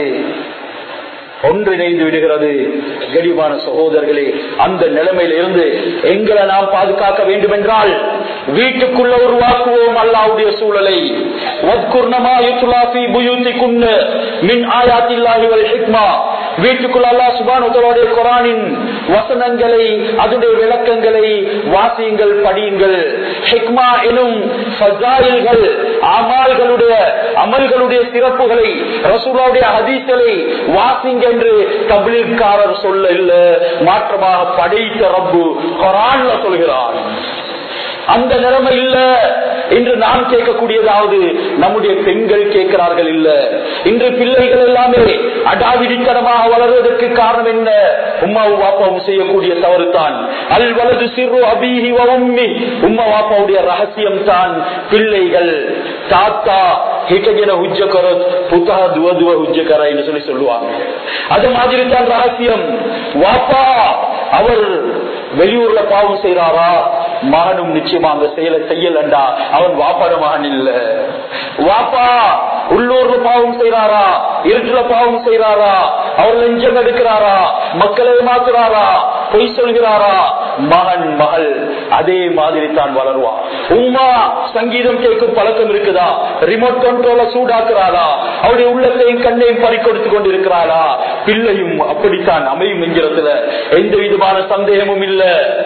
ஒன்றிணைந்து விடுகிறது கடிவான சகோதரர்களே அந்த நிலைமையில இருந்து எங்களை நாம் பாதுகாக்க வேண்டும் என்றால் வீட்டுக்குள்ள உருவாக்குவோம் அல்லாவுடைய சூழலை வத்குர்ணமா யுத்லாஃபி புயூத்திக்குன்ன மின் ஆயாத்தில்லாஹி வல் ஹிக்மா வீட்டுக்குள் அல்லாஹ் சுபானுடைய குரானின் வசனங்களை அதனுடைய விளக்கங்களை வாசியுங்கள் படியுங்கள் ஹிக்மா எனும் ஃபசாயில்கள் அமால்களுடைய அமல்களுடைய சிறப்புகளை ரசூலாவுடைய ஹதீஸ்களை வாசிங்க என்று தபிலிக்காரர் சொல்ல இல்ல மாற்றமாக படைத்த ரப்பு குரான்ல சொல்கிறான் அந்த நிலைமை இல்ல இன்று நாம் கேட்கக்கூடியதாவது நம்முடைய பெண்கள் கேட்கிறார்கள் இல்ல இன்று பிள்ளைகள் எல்லாமே அடாவிடித்தனமாக வளர்வதற்கு காரணம் என்ன உமாவும் வாப்பாவும் செய்யக்கூடிய தவறு தான் அல் வலது சிறு அபீஹி உம்மி உம்மா வாப்பாவுடைய ரகசியம் தான் பிள்ளைகள் தாத்தா ஹிட்டஜன உஜ்ஜ கரத் புத்தக துவ துவ உஜ்ஜ கர என்று சொல்லி சொல்லுவாங்க அது மாதிரி தான் ரகசியம் வாப்பா அவர் வெளியூர்ல பாவம் செய்யறாரா மகனும் நிச்சயமா அந்த செயலை செய்யலண்டா அவன் வாப்பாட மகன் இல்ல வாப்பா உள்ளூர்ல பாவம் செய்யறாரா இருட்டுல பாவம் செய்யறாரா அவர் லஞ்சம் எடுக்கிறாரா மக்களை மாத்துறாரா பொய் சொல்கிறாரா மகன் மகள் அதே மாதிரி தான் வளருவான் உமா சங்கீதம் கேட்கும் பழக்கம் இருக்குதா ரிமோட் கண்ட்ரோல சூடாக்குறாளா அவருடைய உள்ளத்தையும் கண்ணையும் பறிக்கொடுத்து கொண்டிருக்கிறாளா பிள்ளையும் அப்படித்தான் அமையும் என்கிறதுல எந்த விதமான சந்தேகமும் இல்ல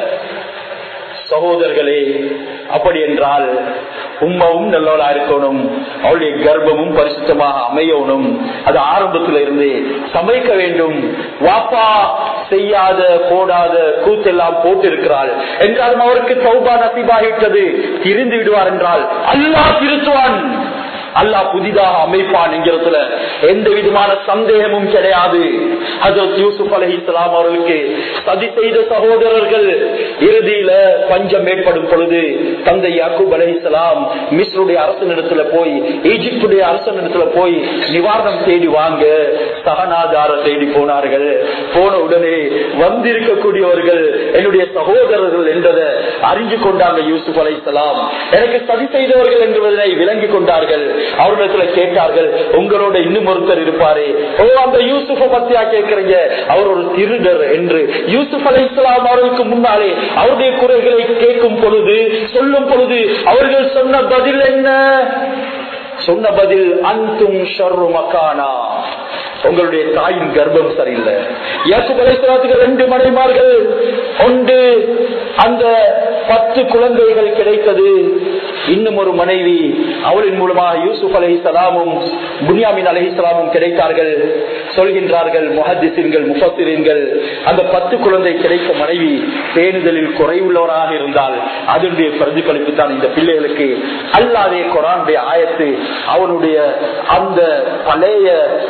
சகோதரர்களே அப்படி என்றால் உம்மவும் நல்லவளா இருக்கணும் அவளுடைய கர்ப்பமும் பரிசுத்தமாக அமையணும் அது ஆரம்பத்தில் இருந்து சமைக்க வேண்டும் வாப்பா செய்யாத போடாத கூத்தெல்லாம் போட்டு இருக்கிறாள் என்றாலும் அவருக்கு சௌபா நசிபாகிவிட்டது திரிந்து விடுவார் என்றால் அல்லாஹ் திருத்துவான் அல்லாஹ் புதிதாக அமைப்பான் என்கிறதுல எந்த விதமான சந்தேகமும் கிடையாது ஹசரத் யூசுப் அலஹி இஸ்லாம் அவர்களுக்கு சதி செய்த சகோதரர்கள் இறுதியில பஞ்சம் ஏற்படும் பொழுது தந்தை யாக்கூப் அலஹி இஸ்லாம் மிஸ்ருடைய அரசனிடத்துல போய் ஈஜிப்டுடைய அரசனிடத்துல போய் நிவாரணம் தேடி வாங்க சகனாதார தேடி போனார்கள் போன உடனே வந்திருக்கக்கூடியவர்கள் என்னுடைய சகோதரர்கள் என்றதை அறிஞ்சு கொண்டாங்க யூசுப் அலை எனக்கு சதி செய்தவர்கள் என்பதனை விளங்கி கொண்டார்கள் அவரிடத்துல கேட்டார்கள் உங்களோட இன்னும் ஒருத்தர் இருப்பாரு ஓ அந்த யூசுஃப பத்தியா கேட்கறீங்க அவர் ஒரு திருடர் என்று யூசுப் அலை இஸ்லாம் அவர்களுக்கு முன்னாலே அவருடைய குறைகளை கேட்கும் பொழுது சொல்லும் பொழுது அவர்கள் சொன்ன பதில் என்ன சொன்ன பதில் அந்தும் ஷர்ரு மக்கானா உங்களுடைய தாயின் கர்ப்பம் சரியில்லை யாசுப் அலைசலாத்துக்கு ரெண்டு மனைமார்கள் ஒன்று அந்த பத்து குழந்தைகள் கிடைத்தது இன்னும் ஒரு மனைவி அவளின் மூலமாக யூசுப் அலஹி சலாமும் புனியாமின் அலஹி சலாமும் கிடைத்தார்கள் சொல்கின்றார்கள் முஹத்திசின்கள் முஃபத்திரீன்கள் அந்த பத்து குழந்தை கிடைத்த மனைவி பேணுதலில் குறைவுள்ளவராக இருந்தால் அதனுடைய பிரதிபலிப்பு தான் இந்த பிள்ளைகளுக்கு அல்லாதே குரானுடைய ஆயத்து அவனுடைய அந்த பழைய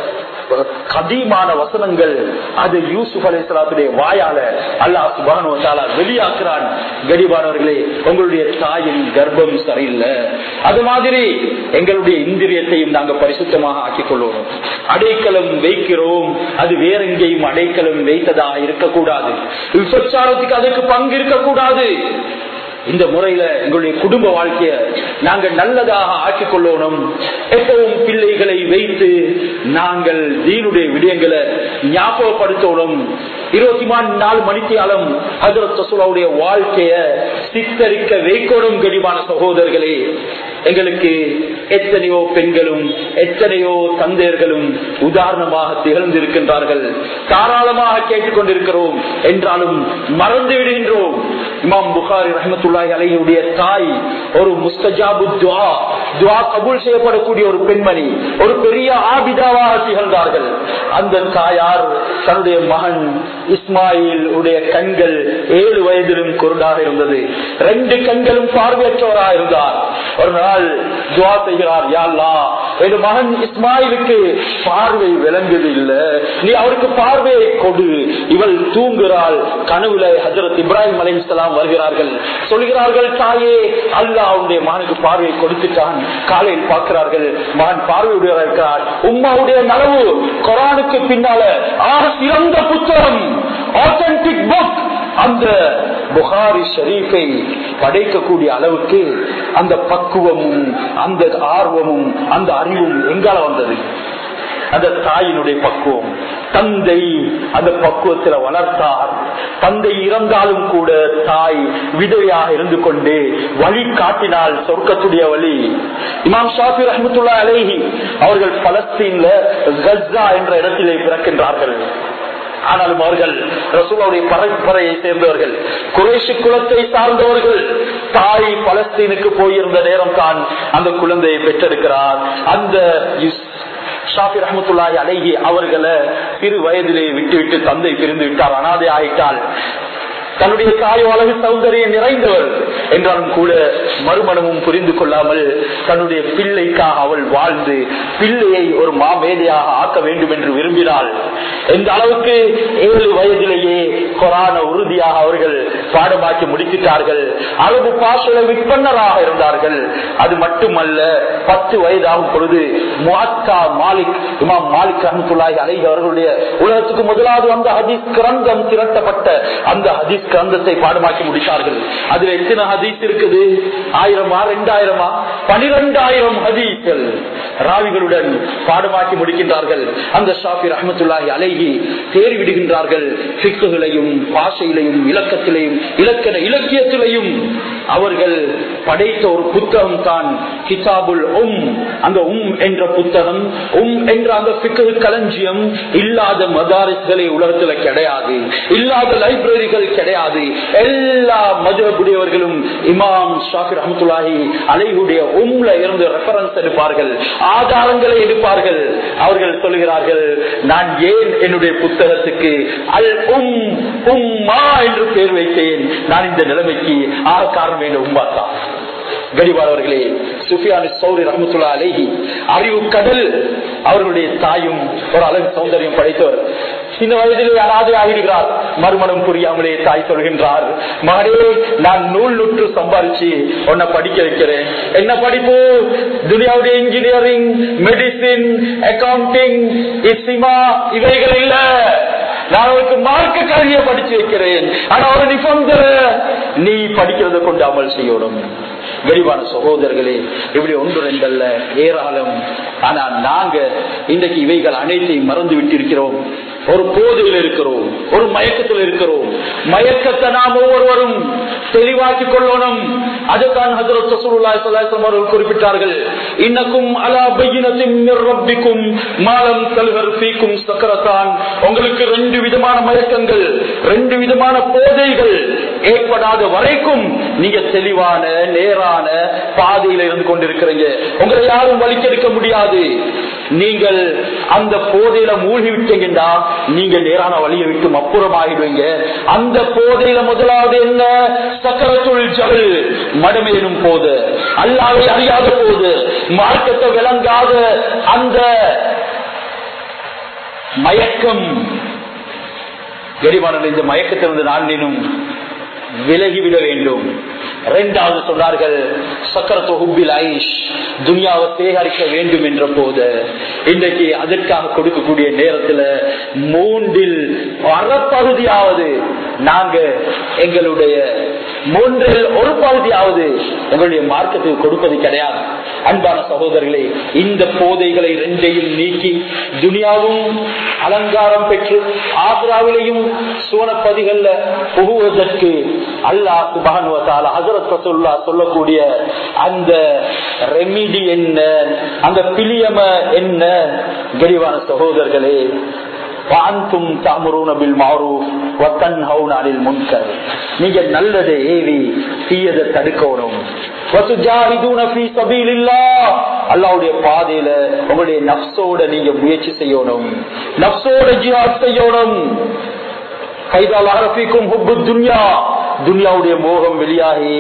கதீமான வசனங்கள் அது யூசுப் அலிஸ்லாத்துடைய வாயால அல்லாஹ் சுபானுவத்தாலா வெளியாக்குறான் கடிபானவர்களே உங்களுடைய தாயின் கர்ப்பம் சரியில்லை அது மாதிரி எங்களுடைய இந்திரியத்தையும் நாங்கள் பரிசுத்தமாக ஆக்கிக் கொள்வோம் அடைக்கலம் வைக்கிறோம் அது வேற எங்கேயும் அடைக்கலம் வைத்ததா இருக்கக்கூடாது விபச்சாரத்துக்கு அதுக்கு பங்கு இருக்கக்கூடாது இந்த முறையில எங்களுடைய குடும்ப வாழ்க்கைய நாங்க நல்லதாக ஆக்கிக் கொள்ளணும் எப்பவும் பிள்ளைகளை வைத்து நாங்கள் தீனுடைய விடயங்களை ஞாபகப்படுத்தணும் இருபத்தி நாலு மணித்தியாலம் ஹசரத் ரசூலாவுடைய வாழ்க்கைய சித்தரிக்க வைக்கணும் கடிவான சகோதரர்களே எங்களுக்கு எத்தனையோ பெண்களும் எத்தனையோ தந்தையர்களும் உதாரணமாக திகழ்ந்திருக்கின்றார்கள் தாராளமாக கேட்டுக்கொண்டிருக்கிறோம் என்றாலும் மறந்து விடுகின்றோம் இமாம் புகாரி ரஹமத்துல்லாஹி அலையுடைய தாய் ஒரு முஸ்தஜாபு துவா துவா கபூல் செய்யப்படக்கூடிய ஒரு பெண்மணி ஒரு பெரிய ஆபிதாவாக திகழ்ந்தார்கள் அந்த தாயார் தன்னுடைய மகன் இஸ்மாயில் உடைய கண்கள் ஏழு வயதிலும் குருடாக இருந்தது ரெண்டு கண்களும் பார்வையற்றவராக இருந்தார் ஒரு நாள் துவா செய்கிறார் யாழ்லா என் மகன் இஸ்மாயிலுக்கு பார்வை விளங்குது இல்ல நீ அவருக்கு பார்வையை கொடு இவள் தூங்குகிறாள் கனவுல ஹசரத் இப்ராஹிம் அலி இஸ்லாம் வருகிறார்கள் சொல்கிறார்கள் தாயே அல்லாஹ் அவனுடைய மகனுக்கு பார்வையை கொடுத்துட்டான் காலையில் பார்க்கிறார்கள் மகன் பார்வையுடைய இருக்கிறார் உம்மாவுடைய நலவு கொரானுக்கு பின்னால ஆக சிறந்த புத்தகம் ஆத்தன்டிக் புக் அந்த புகாரி ஷரீஃபை படைக்கக்கூடிய அளவுக்கு அந்த பக்குவமும் அந்த ஆர்வமும் அந்த அறிவும் எங்கால வந்தது அந்த தாயினுடைய பக்குவம் தந்தை அந்த பக்குவத்தில் வளர்த்தார் தந்தை இறந்தாலும் கூட தாய் விதையாக இருந்து கொண்டு வழி காட்டினால் சொர்க்கத்துடைய வழி இமாம் ஷாஃபி ரஹமத்துல்லா அலேஹி அவர்கள் பலஸ்தீன்ல கஸ்ஸா என்ற இடத்திலே பிறக்கின்றார்கள் ஆனாலும் அவர்கள் ரசூலாவுடைய பரம்பரையை சேர்ந்தவர்கள் குறைஷி குலத்தை சார்ந்தவர்கள் தாய் பலஸ்தீனுக்கு போயிருந்த நேரம் தான் அந்த குழந்தையை பெற்றெடுக்கிறார் அந்த ஷாஃபி ரஹமத்துல்லாஹி அழகி அவர்களை சிறு வயதிலே விட்டு விட்டு தந்தை பிரிந்து விட்டார் அனாதை ஆயிட்டால் தன்னுடைய தாயோ அழகு சௌந்தரியம் நிறைந்தவர் என்றாலும் கூட மறுமணமும் புரிந்து கொள்ளாமல் தன்னுடைய பிள்ளைக்காக அவள் வாழ்ந்து பிள்ளையை ஒரு மாமேதையாக ஆக்க வேண்டும் என்று விரும்பினாள் எந்த அளவுக்கு ஏழு வயதிலேயே கொரான உறுதியாக அவர்கள் பாடமாக்கி முடித்துட்டார்கள் அளவு பாசல விற்பனராக இருந்தார்கள் அது மட்டுமல்ல பத்து வயதாகும் பொழுது முவாக்கா மாலிக் இமாம் மாலிக் ரஹமத்துல்லாஹி அலைஹி அவர்களுடைய உலகத்துக்கு முதலாவது அந்த ஹதீஸ் கிரந்தம் திரட்டப்பட்ட அந்த ஹதீஸ் கிரந்தத்தை பாடமாக்கி முடித்தார்கள் அதுல எத்தனை ஹதீஸ் இருக்குது ஆயிரமா ரெண்டாயிரமா பனிரெண்டாயிரம் ஹதீஸ்கள் ராவிகளுடன் பாடமாக்கி முடிக்கின்றார்கள் அந்த ஷாஃபி ரஹமத்துல்லாஹி அலைஹி தேறி விடுகின்றார்கள் சிக்குகளையும் பாஷையிலையும் இலக்கத்திலையும் இலக்கண இலக்கியத்திலையும் அவர்கள் படைத்த ஒரு புத்தகம் தான் கிதாபுல் உம் அந்த உம் என்ற புத்தகம் உம் என்ற அந்த பிக்கு களஞ்சியம் இல்லாத மதாரிஸ்களே உலகத்துல கிடையாது இல்லாத லைப்ரரிகள் கிடையாது எல்லா மதுரப்புடையவர்களும் இமாம் ஷாஃபி ரஹமத்துல்லாஹி அலைஹுடைய உம்ல இருந்து ரெஃபரன்ஸ் எடுப்பார்கள் ஆதாரங்களை எடுப்பார்கள் அவர்கள் சொல்கிறார்கள் நான் ஏன் என்னுடைய புத்தகத்துக்கு அல் உம் உம்மா என்று பெயர் வைத்தேன் நான் இந்த நிலைமைக்கு ஆக காரணம் என்ற உம்மா தான் கடிவாளர்களே சுஃபியானு சௌரி ரஹமத்துல்லா அலேஹி அறிவு கடல் அவர்களுடைய தாயும் ஒரு அழகு சௌந்தரியம் படைத்தவர் சின்ன வயதிலே அனாதை ஆகிடுகிறார் மறுமணம் புரியாமலே தாய் சொல்கின்றார் மகனே நான் நூல் நுற்று சம்பாதிச்சு உன்னை படிக்க வைக்கிறேன் என்ன படிப்பு துனியாவுடைய இன்ஜினியரிங் மெடிசின் அக்கௌண்டிங் இசிமா இவைகள் இல்ல நான் அவருக்கு மார்க்க கல்வியை படிச்சு வைக்கிறேன் ஆனா ஒரு நிபந்தர நீ படிக்கிறத கொண்டு அமல் செய்யணும் வெளிவான சகோதரர்களே இப்படி ஒன்று ரெண்டல்ல ஏராளம் ஆனா நாங்க இன்றைக்கு இவைகள் அனைத்தையும் மறந்து விட்டிருக்கிறோம் ஒரு போதையில் இருக்கிறோம் ஒரு மயக்கத்தில் இருக்கிறோம் மயக்கத்தை நாம் ஒவ்வொருவரும் தெளிவாக்கிக் கொள்ளணும் அதுதான் ஹசரத் ரசூலுல்லாஹி ஸல்லல்லாஹு அலைஹி அவர்கள் குறிப்பிட்டார்கள் இன்னக்கும் அலா பையினத்தின் மிர் ரப்பிக்கும் மாலம் தல்ஹர் ஃபீக்கும் சக்கரத்தான் உங்களுக்கு ரெண்டு விதமான மயக்கங்கள் ரெண்டு விதமான போதைகள் ஏற்படாத வரைக்கும் நீங்க தெளிவான நேரான பாதையில இருந்து கொண்டிருக்கிறீங்க உங்களை யாரும் வலிக்கெடுக்க முடியாது நீங்கள் அந்த போதையில மூழ்கி விட்டீங்கன்னா நீங்க நேரான வழியை விட்டு அப்புறமாகிடுவீங்க அந்த போதையில முதலாவது என்ன சக்கரத்துள் ஜகல் மடமேனும் போது அல்லாவை அறியாத போது மார்க்கத்தை விளங்காத அந்த மயக்கம் கரிமானன் இந்த மயக்கத்திலிருந்து நான்கினும் விலகிவிட வேண்டும் இரண்டாவது சொன்னார்கள் சக்கரத்து ஹுப்பில் ஐஷ் துனியாவை சேகரிக்க வேண்டும் என்ற போது இன்றைக்கு அதற்காக கொடுக்கக்கூடிய நேரத்தில் மூன்றில் அறப்பகுதியாவது நாங்க எங்களுடைய மூன்றில் ஒரு பகுதியாவது எங்களுடைய மார்க்கத்துக்கு கொடுப்பது கிடையாது அன்பான சகோதரர்களே இந்த போதைகளை ரெண்டையும் நீக்கி துனியாவும் அலங்காரம் பெற்று ஆக்ராவிலையும் சுவனப்பதிகள்ல புகுவதற்கு அல்லாஹ் சுபானுவத்தால் ஹசரத் ரசூல்லா சொல்லக்கூடிய அந்த ரெமிடி என்ன அந்த பிலியம என்ன கரிவான சகோதரர்களே வாந்தும் தாமரூனபில் மாறு வத்தன்ஹவுனாலில் முன்கர் நீங்க நல்லதை ஏவி தீயதை தடுக்கணும் அல்லாவுடைய பாதையில உங்களுடைய நப்சோட நீங்க முயற்சி செய்யணும் நப்சோட ஜிஹாத் செய்யணும் கைதால் அரபிக்கும் ஹுப்பு துன்யா துன்யாவுடைய மோகம் வெளியாகி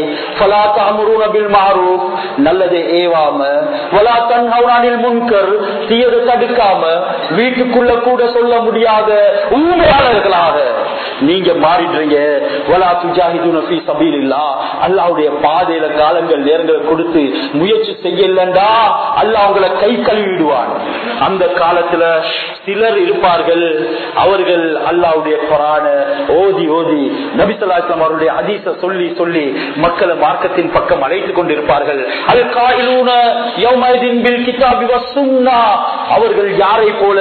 நல்லதை ஏவாம வலா தன்ஹவுனானில் முன்கர் தீயதை தடுக்காம வீட்டுக்குள்ள கூட சொல்ல முடியாத உண்மையாளர்களாக நீங்க மாறிடுறீங்க வலா துஜாஹிது நபி சபீல் இல்லா அல்லாவுடைய பாதையில காலங்கள் நேரங்களை கொடுத்து முயற்சி செய்யலண்டா அல்லாஹ் உங்களை கை கழுவிடுவான் அந்த காலத்துல சிலர் இருப்பார்கள் அவர்கள் அல்லாவுடைய குரான ஓதி ஓதி நபிசல்லாஸ்லாம் அவருடைய அதீச சொல்லி சொல்லி மக்களை மார்க்கத்தின் பக்கம் அழைத்துக் கொண்டிருப்பார்கள் அல் காயிலூன கிதாபி வசுன்னா அவர்கள் யாரை போல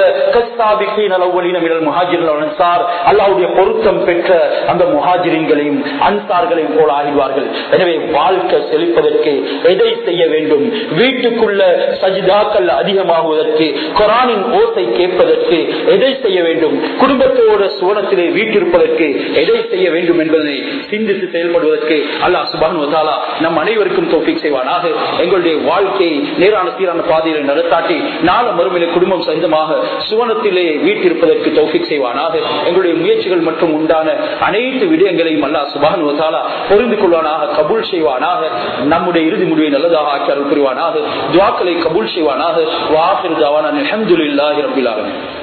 அல்லாவுடைய பொருத்தம் பெற்ற அந்த முஹாஜிரின்களையும் அன்சார்களையும் போல ஆகிடுவார்கள் எனவே வாழ்க்கை செழிப்பதற்கு எதை செய்ய வேண்டும் வீட்டுக்குள்ள சஜிதாக்கள் அதிகமாகுவதற்கு குரானின் ஓசை கேட்பதற்கு எதை செய்ய வேண்டும் குடும்பத்தோட சுவனத்திலே வீட்டிருப்பதற்கு எதை செய்ய வேண்டும் என்பதை சிந்தித்து செயல்படுவதற்கு அல்லாஹ் சுபான் நம் அனைவருக்கும் தோப்பிக் செய்வானாக எங்களுடைய வாழ்க்கையை நேரான சீரான பாதையில் நடத்தாட்டி நாள மறுமையில குடும்பம் சகிதமாக சுவனத்திலே வீட்டிருப்பதற்கு தோப்பிக் செய்வானாக எங்களுடைய முயற்சிகள் மற்றும் உண்டான அனைத்து விடயங்களையும் அல்லாஹ் சுபான் பொருந்து கொள்வானாக கபூல் செய்வானாக நம்முடைய இறுதி முடிவை நல்லதாக ஆக்கி அருள் புரிவானாக துவாக்களை கபூல் செய்வானாக வாஹிர் ஜவான் அலமதுல்லாஹி ரபில் ஆலமீன்